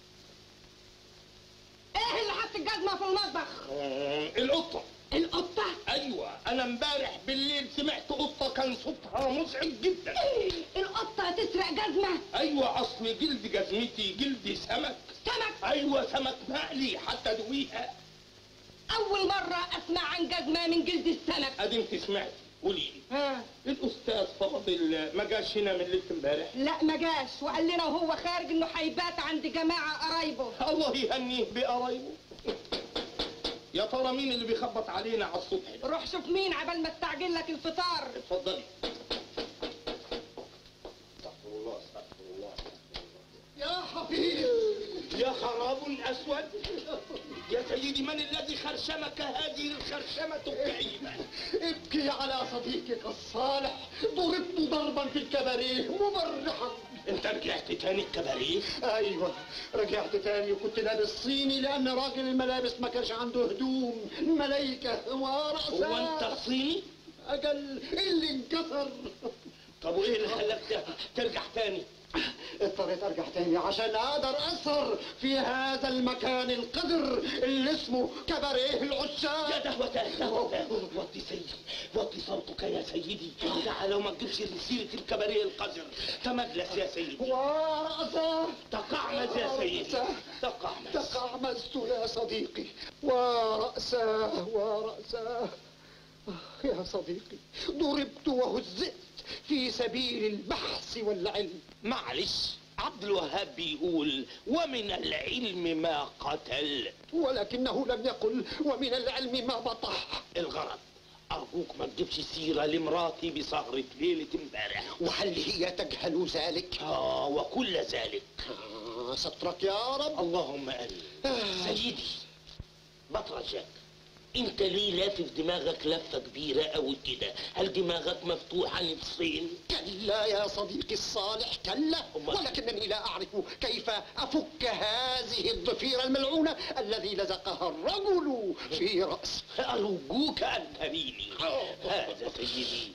ايه اللي حط الجزمة في المطبخ آه، القطة القطة ايوه انا امبارح بالليل سمعت قطة كان صوتها مزعج جدا القطة تسرق جزمة ايوه اصل جلد جزمتي جلد سمك سمك ايوه سمك مقلي حتى دويها اول مرة اسمع عن جزمة من جلد السمك ادي انت سمعت قولي لي ها الاستاذ فاضل ما جاش هنا من ليله امبارح لا ما جاش وقال لنا وهو خارج انه هيبات عند جماعة قرايبه الله يهنيه بقرايبه يا ترى مين اللي بيخبط علينا على الصبح ده؟ روح شوف مين عبال ما استعجل لك الفطار اتفضلي استغفر الله استغفر الله يا حفيظ يا خراب اسود يا سيدي من الذي خرشمك هذه الخرشمه الكئيبه ابكي على صديقك الصالح ضربت ضربا في الكباريه مبرحا انت رجعت تاني الكباريه ايوه رجعت تاني وكنت لابس صيني لان راجل الملابس ما كانش عنده هدوم ملايكه ورأسها هو انت صيني اجل اللي انكسر طب وايه اللي خلاك ترجع تاني اضطريت ارجع تاني عشان اقدر اثر في هذا المكان القذر اللي اسمه كباريه العشاق يا دهوة دهوة وطي سيدي وطي صوتك يا سيدي تعال وما تجيبش سيرة الكباريه القذر تمجلس يا سيدي ورأسه تقعمز يا سيدي ورأسه تقعمز تقعمزت يا صديقي ورأساه ورأساه آه، يا صديقي ضربت وهزئت في سبيل البحث والعلم معلش عبد الوهاب بيقول ومن العلم ما قتل ولكنه لم يقل ومن العلم ما بطح الغرض أرجوك ما تجيبش سيرة لمراتي بسهرة ليلة امبارح وهل هي تجهل ذلك؟ آه وكل ذلك آه، سترك يا رب اللهم آمين سيدي بطرجك انت ليه لافف دماغك لفه كبيره قوي كده هل دماغك مفتوحه نصين كلا يا صديقي الصالح كلا ولكنني لا أعرف كيف أفك هذه الضفيرة الملعونة الذي لزقها الرجل في رأسي ارجوك ان تريني هذا سيدي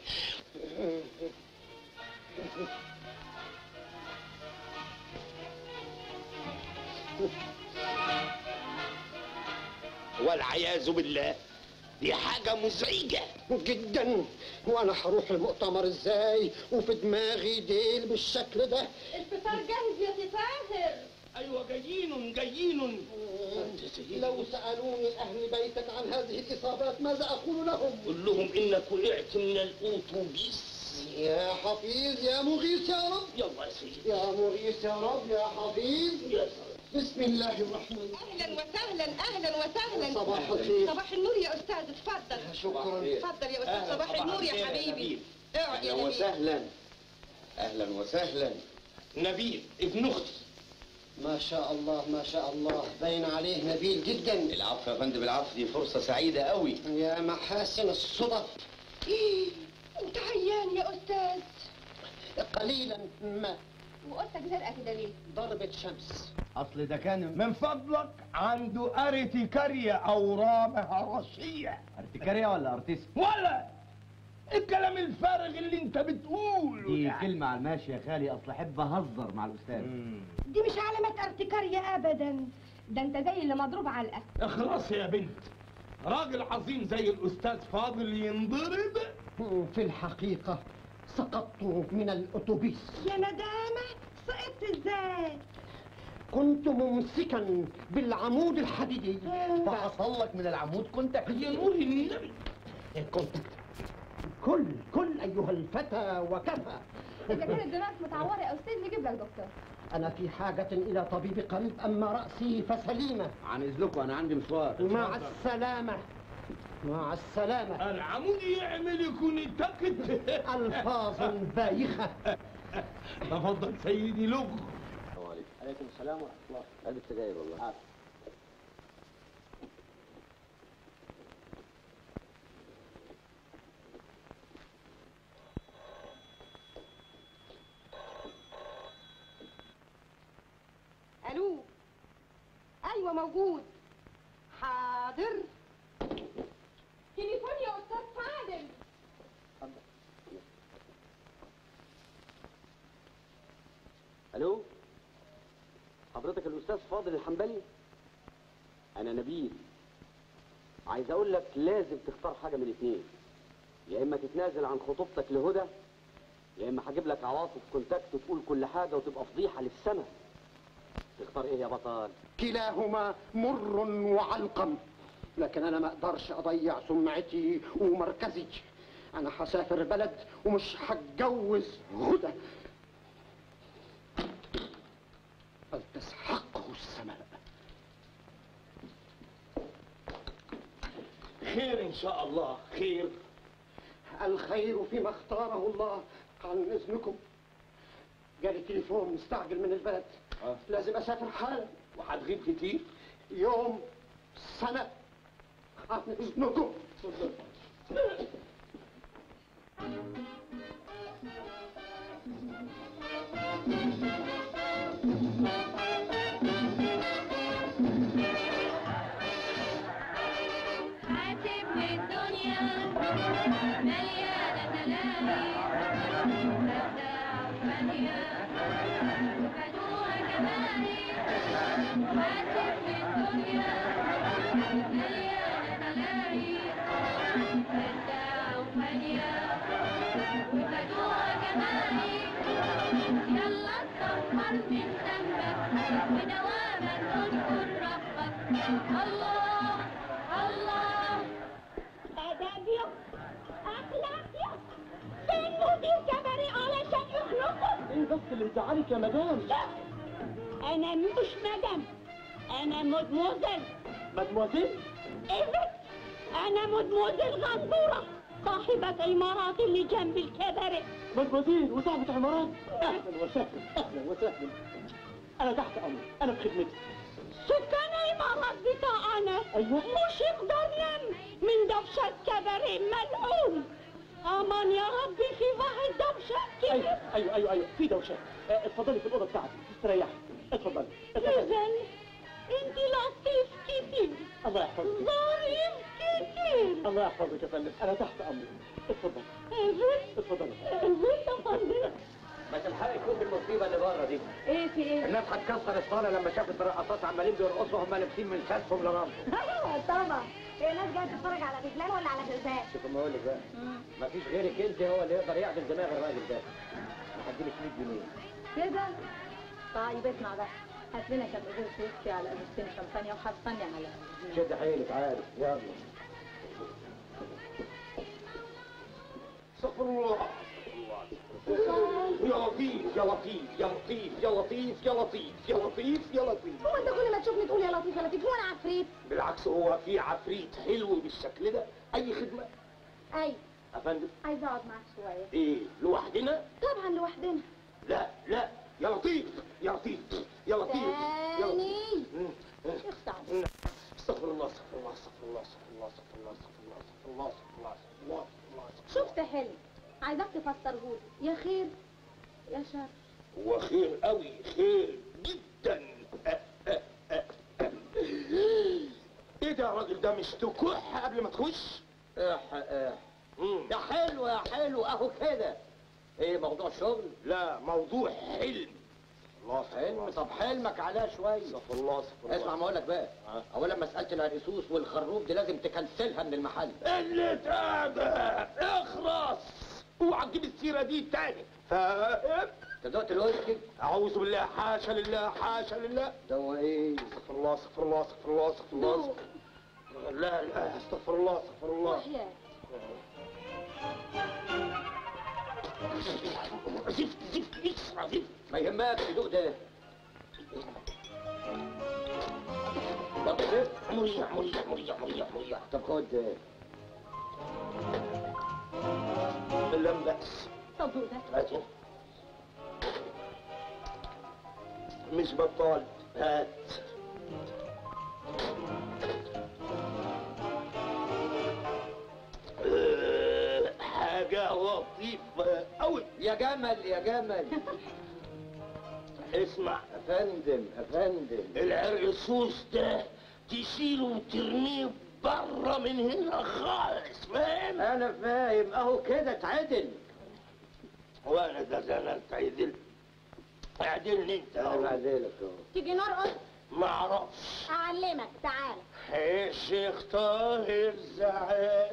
والعياذ بالله دي حاجه مزعجه جدا وانا هروح المؤتمر ازاي وفي دماغي ديل بالشكل ده الفطار جاهز يا سي طاهر ايوه جايين جايين لو سألوني أهل بيتك عن هذه الإصابات ماذا أقول لهم؟ قول لهم انك وقعت من الاوتوبيس يا حفيظ يا مغيث يا رب يلا يا سيدي يا مغيث يا رب يا حفيظ يا بسم الله الرحمن اهلا وسهلا اهلا وسهلا صباح الخير. صباح النور يا استاذ اتفضل شكرا اتفضل يا استاذ صباح النور يا حبيبي اقعد يا اهلا نبيل وسهلا اهلا وسهلا نبيل ابن اختي ما شاء الله ما شاء الله باين عليه نبيل جدا العفو يا فندم العفو دي فرصة سعيدة قوي يا محاسن الصدف انت عيان يا استاذ قليلا ما وقصتك زرقاء كده ليه؟ ضربة شمس اصل ده كان من فضلك عنده ارتكارية او رامة هرشية ارتكارية ولا ارتيس؟ ولا الكلام الفارغ اللي انت بتقوله دي ده. كلمة على الماشي يا خالي اصل احب اهزر مع الاستاذ دي مش علامة ارتكارية ابدا ده انت زي اللي مضروب علقة اخلص يا بنت راجل عظيم زي الاستاذ فاضل ينضرب في الحقيقة سقطت من الأتوبيس يا ندامة سقطت ازاي؟ كنت ممسكا بالعمود الحديدي فحصل لك من العمود كنت يا نور النبي كنت كل كل أيها الفتى وكفى اذا كانت دماغك متعورة يا استاذ نجيب لك دكتور أنا في حاجة إلى طبيب قلب أما رأسي فسليمة عن اذنكم انا عندي مشوار مع السلامة مع السلامة العمود يعمل يكون تكت ألفاظ بايخة تفضل سيدي لغ عليكم السلام ورحمة الله علبة سجاير والله الو ايوه موجود حاضر تليفون يا استاذ فاضل الو حضرتك الاستاذ فاضل الحنبلي انا نبيل عايز اقول لك لازم تختار حاجه من الاثنين يا اما تتنازل عن خطوبتك لهدى يا اما هجيب لك عواطف كونتاكت تقول كل حاجه وتبقى فضيحه للسما تختار ايه يا بطل كلاهما مر وعلقم لكن أنا ما أقدرش أضيع سمعتي ومركزي أنا هسافر بلد ومش هتجوز هدى فلتسحقه السماء خير ان شاء الله خير الخير فيما اختاره الله عن إذنكم جالي تليفون مستعجل من البلد لازم أسافر حالا وهتغيب كتير يوم سنة عن إذنكم حاسبني الدنيا مليانة تلاهي خداع وفانية وخدوها كمالي حاسبني الدنيا مليانة تلاهي خداع وفانية وخدوها كمالي يلا اتطهر من ذنبك ودواما اذكر ربك الله الله أدابيو أخلاقيو فين مدير كباري علشان يخلقوا ايه بس اللي مزعلك يا مدام لا أنا مش مدام أنا مدموزل مدموزيل إذا أنا مدموزل غندورة صاحبة إمارات اللي جنب الكباري مدموزيل وصاحبة عمارات اهلا وسهلا اهلا وسهلا انا تحت امرك انا بخدمتك سكان الإمارات بتاعنا أيوة. مش يقدر ينام من دوشة كباري ملعون أمان يا ربي في واحد دوشة كبير ايوه ايوه ايوه ايوه في دوشه آه، اتفضلي في الاوضه بتاعتي استريحي اتفضلي اتفضلي إذن أنت لطيف كتير الله يحفظك ظريف كتير الله يحفظك يا فندم انا تحت امرك اتفضلي إذن اتفضلي إذن تفضل ما تلحقي تشوف المصيبه اللي بره دي ايه في ايه؟ الناس هتكسر الصاله لما شافت الرقصات عمالين بيرقصوا هم لابسين من ساسهم لراسهم طبعا هي الناس جايه تتفرج على غزلان ولا على غزال؟ شوف ما اقول لك بقى مفيش غيرك انت هو اللي يقدر يعدل دماغ الراجل ده هديلك 100 جنيه كده؟ طيب اسمع بقى هات لنا كام ازازه ويسكي على ازازتين شمبانيا وحطني على شد حيلك عارف يلا استغفر الله يا لطيف يا لطيف يا لطيف يا لطيف يا لطيف يا لطيف يا لطيف هو انت كل ما تشوفني تقول يا لطيف يا لطيف هو انا عفريت؟ بالعكس هو في عفريت حلو بالشكل ده اي خدمه اي يا فندم عايزه اقعد معاك شويه ايه لوحدنا طبعا لوحدنا لا لا يا لطيف يا لطيف يا لطيف شر وخير قوي خير جدا ايه ده يا راجل ده مش تكح قبل ما تخش اح اح يا حلو يا حلو اهو كده ايه موضوع شغل لا موضوع حلم الله حلم طب حلمك عليها شويه استغفر الله استغفر الله اسمع ما اقول لك بقى اولا مساله العرقسوس والخروف دي لازم تكنسلها من المحل قلة ادب اخرس اوعى تجيب السيره دي تاني فاهم انت دقت الويسكي اعوذ بالله حاشا لله حاشا لله ده هو ايه استغفر الله استغفر الله استغفر الله استغفر الله استغفر- لا لا استغفر الله استغفر الله وحياة زفت زفت اكسرى زفت ما يهمكش دوق ده طب زفت مريح مريح مريح مريح مريح طب خد ده لا بأس طب دوق ده هاتي مش بطال هات آه، حاجة لطيفة أوي يا جمل يا جمل اسمع افندم افندم العرقسوس ده تشيله وترميه بره من هنا خالص فاهم؟ انا فاهم اهو كده اتعدل وانا ده زنقت عدل اعدلني انت انا أهو. بعدلك اهو تيجي نرقص ما اعرفش اعلمك تعال يا شيخ طاهر زعل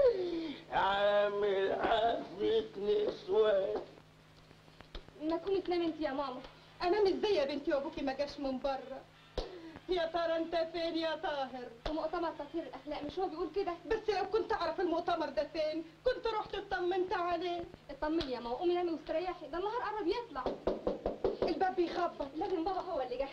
عامل عفريت نسوان ما تقومي تنامي انت يا ماما انا مش زي يا بنتي وابوكي ما جاش من بره يا ترى انت فين يا طاهر في مؤتمر تطهير الاخلاق مش هو بيقول كده بس لو كنت اعرف المؤتمر ده فين كنت رحت اطمنت عليه اطمني يا ماما قومي نامي واستريحي ده النهار قرب يطلع الباب بيخبط لازم بابا هو اللي جه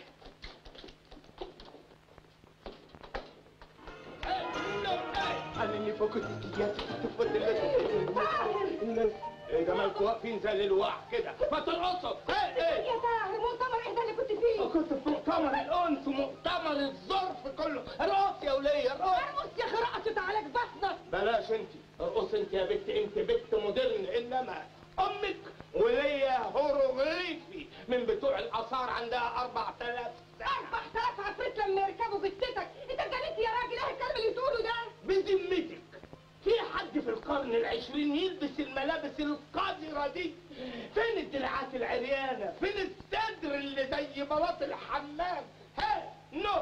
انا اللي فكت يا تفضل الناس ايه ده مالكوا واقفين زي الواح كده ما ترقصوا ايه ايه يا طاهر مؤتمر ايه ده اللي كنت فيه كنت في مؤتمر الانس ومؤتمر الظرف كله ارقص يا وليه ارقص ارقص يا خرقت عليك بطنك بلاش انت ارقص انت يا بنت انت بنت مودرن انما امك وليا هيروغليفي من بتوع الاثار عندها 4000 سنه 4000 عفريت لما يركبوا جثتك انت اتجننت يا راجل ايه الكلام اللي بتقوله ده بذمتك في حد في القرن العشرين يلبس الملابس القذرة دي فين الدراعات العريانة فين الصدر اللي زي بلاط الحمام ها نو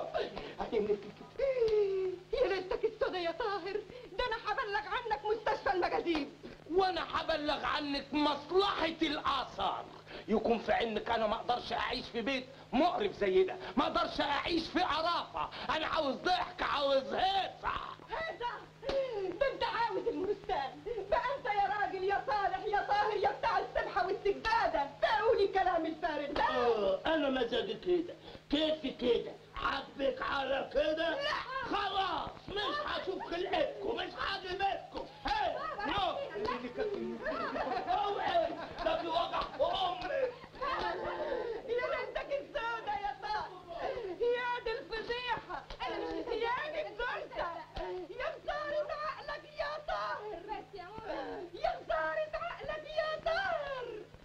يا ليتك السودا يا طاهر ده انا هبلغ عنك مستشفى المجاذيب وانا هبلغ عنك مصلحة الاثار يكون في علمك انا ما اقدرش اعيش في بيت مقرف زي ده ما اقدرش اعيش في عرافة انا عاوز ضحك عاوز هيصة هذا ده انت عاوز المستان بقى انت يا راجل يا صالح يا طاهر يا بتاع السبحه والسجاده تقولي الكلام الفارغ ده آه، انا مزاجي كده كيفي كده حبك على كده خلاص مش هشوف خلقتكم مش هجيبتكم هي نو اوعي ده في وجع في امك يا بنتك السودة يا طاهر يا دي الفضيحة أنا مش نسيانك زوجتك يا خسارة عقلك يا طاهر بس يا ماما يا خسارة عقلك يا طاهر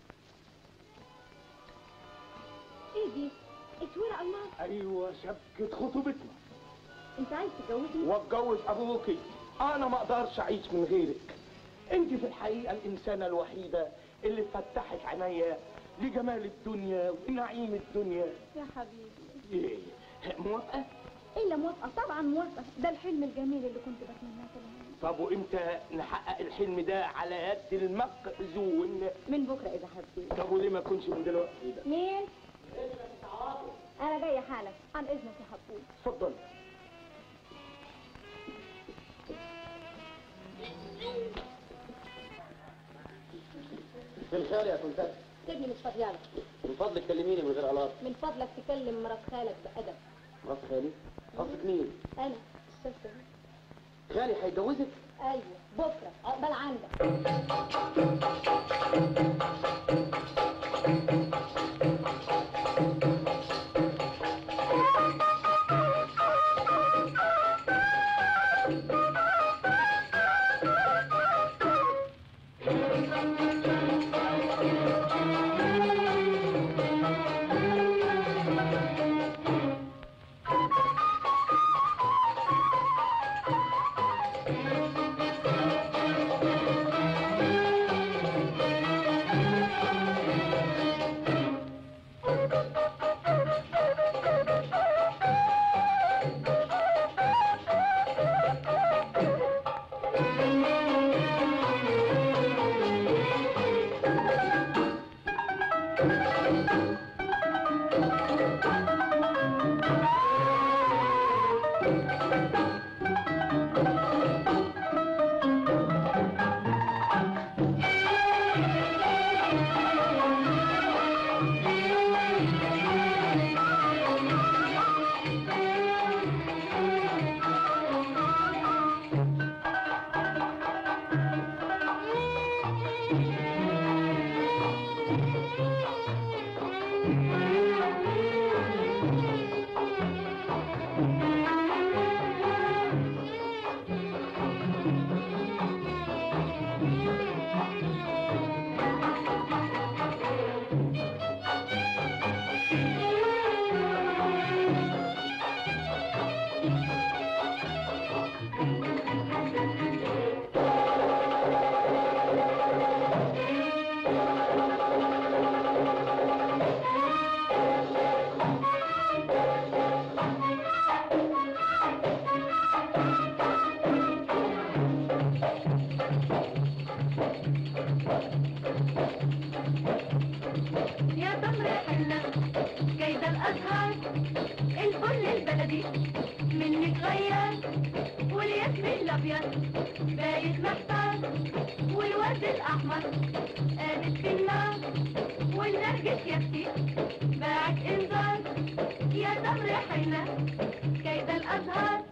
ايه دي اسوره الله ايوه شبكة خطوبتنا انت عايز تتجوزني واتجوز ابوكي انا ما اقدرش اعيش من غيرك انت في الحقيقة الانسانة الوحيدة اللي فتحت عينيا لجمال الدنيا ونعيم الدنيا يا حبيبي ايه موافقة؟ الا موافقه طبعا موافقه ده الحلم الجميل اللي كنت بتمناه طول عمري طب وامتى نحقق الحلم ده على يد المخزون من بكره اذا حبيت طب وليه ما كنش من دلوقتي ده مين انا جايه حالا عن اذنك يا حبوب اتفضل في الخير يا كنتات سيبني مش فاضيالك من فضلك كلميني من غير غلط من فضلك تكلم مرات خالك بادب راس خالي قصدك مين انا الشفه خالي هيجوزك ايوه بكره عقبال عندك Thank you. الابيض بايت محتار والورد الاحمر قامت في النار والنرجس يبكي باعت انذار يا دهر حنا كيد الازهار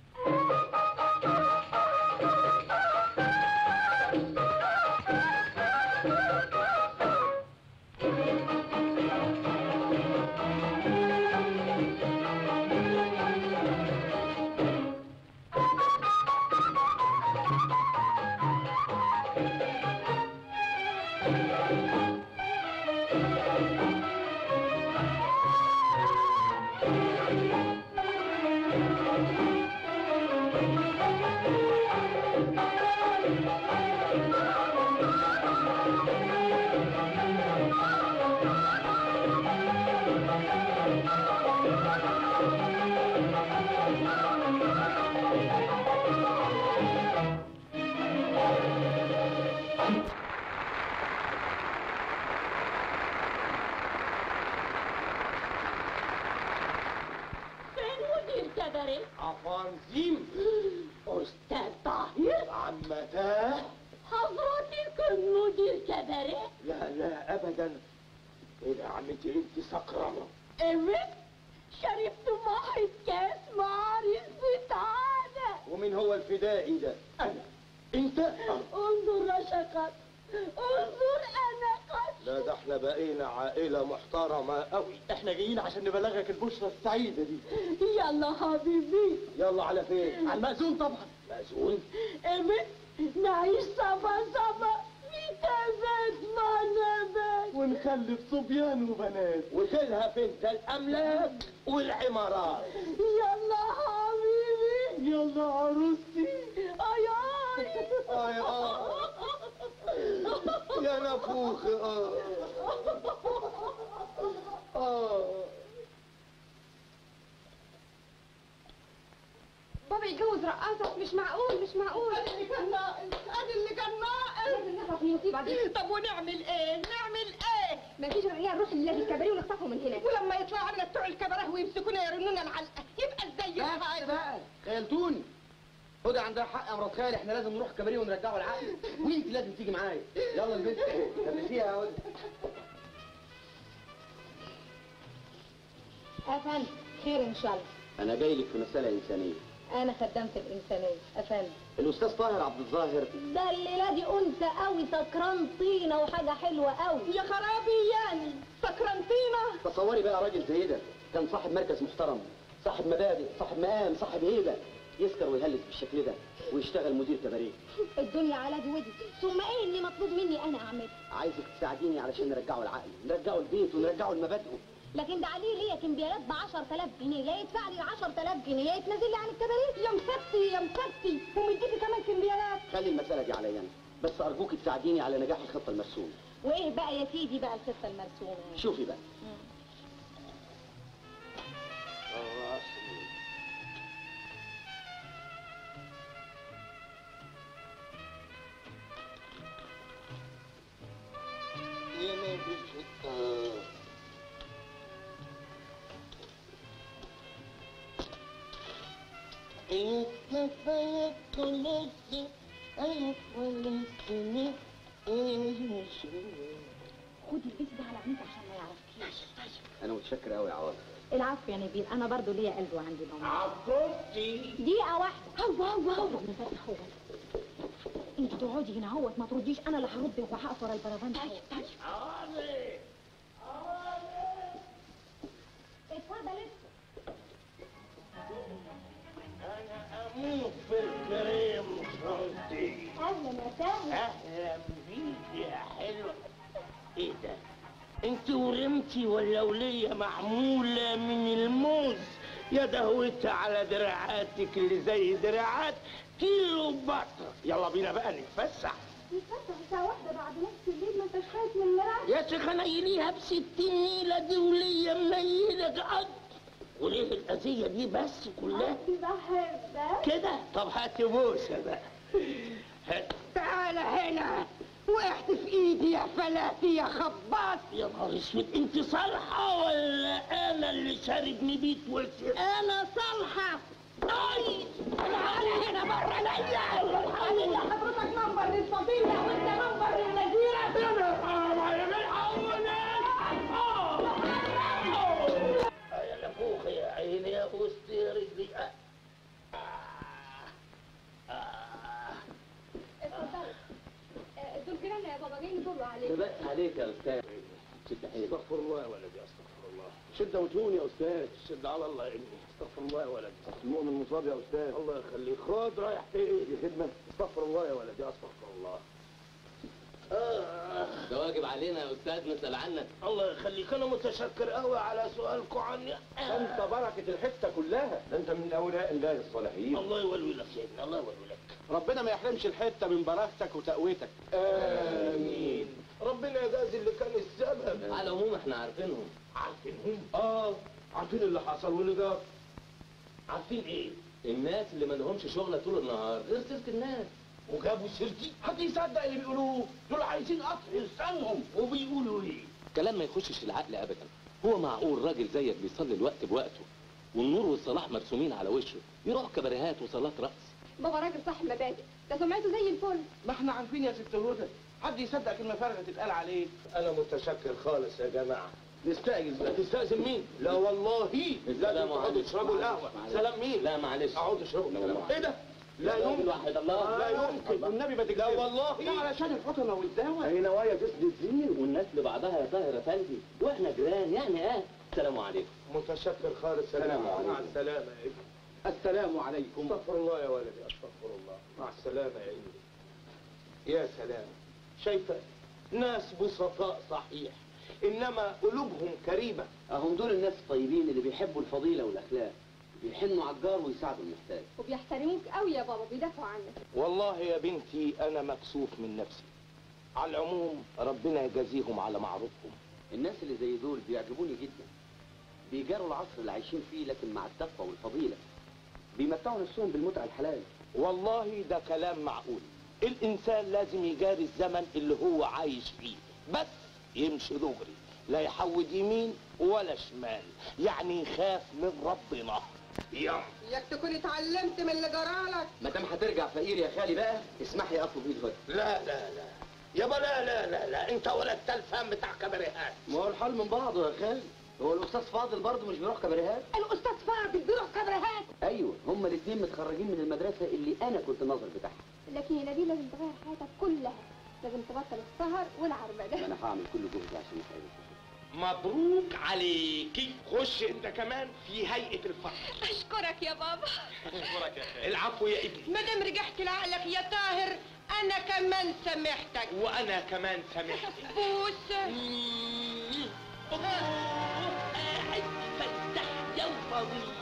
فين مدير كباريه؟ عفانزيم أستاذ طاهر عمتاه حضرتك مدير كباريه؟ لا لا ابدا ايه ده يا عمتي انت سكرانه إيه شربت معي كاس معارف بتاعنا ومين هو الفدائي ده انا انت انظر رشقت انظر انا قد لا ده احنا بقينا عائله محترمه قوي احنا جايين عشان نبلغك البشرى السعيده دي يلا حبيبي يلا على فين على المأذون طبعا مأذون إيه نعيش سوا سوا في تبات مع نبات ونخلف صبيان وبنات وتلهف انت الاملاك والعمارات يلا حبيبي يلا عروستي اي اي اي اه يا نفوخ اه اه بابا يتجوز رقاصة مش معقول مش معقول ادي اللي كان ناقص ادي اللي كان ناقص لازم نخلص من المصيبة دي طب ونعمل ايه نعمل ايه مفيش غير إننا نروح لنادي الكباريه ونخطفهم من هنا ولما يطلع عنا بتوع الكباريه ويمسكونا يرنونا العلقه يبقى ازاي بس بقى خيلتوني هدى عندها حق يا مرات خالي احنا لازم نروح كباريه ونرجعه العقل وانت لازم تيجي معايا يلا البنت لبسيها يا هدى أفندم خير إن شاء الله انا جاي لك في مساله انسانيه أنا خدمت الإنسانية أفندم الاستاذ طاهر عبد الظاهر ده الليلة دي أنثى قوي سكران طينة وحاجة حلوة قوي يا خرابي يعني سكرانتينا تصوري بقى راجل زي ده كان صاحب مركز محترم صاحب مبادئ صاحب مقام صاحب هيبه يسكر ويهلس بالشكل ده ويشتغل مدير كباريه الدنيا على دي ودي ثم إيه اللي مطلوب مني أنا أعمله عايزك تساعديني علشان نرجعه العقل نرجعه البيت ونرجعه لمبادئه لكن ده عليه ليا كمبيالات ب 10000 جنيه يا يدفع لي ال 10000 جنيه يا يتنازل لي عن الكباريه يا مفتي يا مفتي ومديكي كمان كمبيالات خلي المساله دي عليا انا بس ارجوك تساعديني على نجاح الخطه المرسومه وإيه بقى يا سيدي بقى الخطة المرسومة شوفي بقى خدي البيت ده على عينيك عشان ما يعرفكيش انا متشكر قوي يا عواطف العفو يا نبيل انا برضو ليا قلب وعندي ضمير عفوتي دقيقة واحدة هو هو هو نفتح هو انت تقعدي هنا اهوت ما ترديش انا اللي هرد وهقف ورا البرافان طيب طيب اتفضل انت انا اموت في الكريم صوتي اهلا وسهلا اهلا بيك يا حلوه ايه ده انت ورمتي ولا ولية معمولة من الموز يا دهوتي على دراعاتك اللي زي دراعات كيلو بطر يلا بينا بقى نتفسح نتفتح الساعة واحدة بعد نص الليل ما انتش خايف من المرعب يا شيخ نيليها بستين نيلة دي ولية منيلة قد وليه الأذية دي بس كلها بحبك كده طب هاتي بوسة بقى هات. تعال هنا وقعت في ايدي يا فلاتي يا خباط يا نهار اسود انت صالحة ولا انا اللي شارب نبيت وسر انا صالحه طيب تعالى هنا بره ليا حضرتك نمبر للفضيله وانت نمبر للنزيره يا نفوخ يا عيني يا وسطي رجلي آه. اتفضل آه، دول جيراننا يا بابا جايين يدوروا عليك بس عليك يا استاذ شد حيلك استغفر الله يا ولدي استغفر الله شد وتون يا استاذ شد على الله يا ابني استغفر الله يا ولدي المؤمن مصاب يا استاذ الله يخليك خد رايح فين دي خدمه استغفر الله يا ولدي استغفر الله آه. ده واجب علينا يا استاذ نسال عنك الله يخليك انا متشكر قوي على سؤالكم عني انت بركه الحته كلها ده انت من اولياء الله الصالحين الله يولي لك سيدنا الله يولي لك ربنا ما يحرمش الحته من بركتك وتقويتك امين ربنا يجازي اللي كان السبب على العموم احنا عارفينهم عارفينهم اه عارفين اللي حصل واللي جرى عارفين ايه الناس اللي ما لهمش شغله طول النهار غير سيره الناس وجابوا سيرتي حد يصدق اللي بيقولوه دول عايزين قطع لسانهم وبيقولوا ايه كلام ما يخشش العقل ابدا هو معقول راجل زيك بيصلي الوقت بوقته والنور والصلاح مرسومين على وشه يروح كباريهات وصلاه رقص بابا راجل صاحب مبادئ ده سمعته زي الفل ما احنا عارفين يا ست هدى حد يصدق كلمه فارغه تتقال عليه انا متشكر خالص يا جماعه نستأذن بقى تستأذن مين؟ لا والله لازم سلام تقعدوا عليكم. تشربوا القهوة معلش. سلام مين؟ لا معلش اقعدوا اشربوا سلام عليكم. ايه ده؟ لا لا يمكن واحد الله لا يمكن والنبي ما لا والله ده علشان الحكمه والدواء هي نوايا تسد الزين والناس لبعضها يا طاهر افندي واحنا جيران يعني اه السلام عليكم متشكر خالص يا سلام جماعة. مع عليكم. السلامة يا ابني السلام عليكم استغفر الله يا ولدي استغفر الله مع السلامة يا ابني يا سلام شايفة ناس بسطاء صحيح انما قلوبهم كريمة اهم دول الناس الطيبين اللي بيحبوا الفضيله والاخلاق بيحنوا على الجار ويساعدوا المحتاج وبيحترموك قوي يا بابا بيدافعوا عنك والله يا بنتي انا مكسوف من نفسي على العموم ربنا يجازيهم على معروفهم الناس اللي زي دول بيعجبوني جدا بيجاروا العصر اللي عايشين فيه لكن مع التقوى والفضيله بيمتعوا نفسهم بالمتعه الحلال والله ده كلام معقول الانسان لازم يجاري الزمن اللي هو عايش فيه بس يمشي دغري لا يحود يمين ولا شمال يعني يخاف من ربنا يلا ياك تكون اتعلمت من اللي جرالك ما دام هترجع فقير يا خالي بقى اسمحي اطلب ايد هدى لا لا لا يابا لا لا لا لا انت ولا التلفان بتاع كباريهات ما هو الحال من بعضه يا خالي هو الاستاذ فاضل برضه مش بيروح كباريهات الاستاذ فاضل بيروح كبرهات ايوه هما الاثنين متخرجين من المدرسه اللي انا كنت الناظر بتاعها لكن يا نبيل لازم تغير حياتك كلها لازم تبطل السهر والعربده انا هعمل كل جهدي عشان اساعدك مبروك عليكي خش انت كمان في هيئة الفرح اشكرك يا بابا اشكرك يا خالد العفو يا ابني ما دام رجعت لعقلك يا طاهر انا كمان سامحتك وانا كمان سامحتك بوس قاعد فتح يا فضيل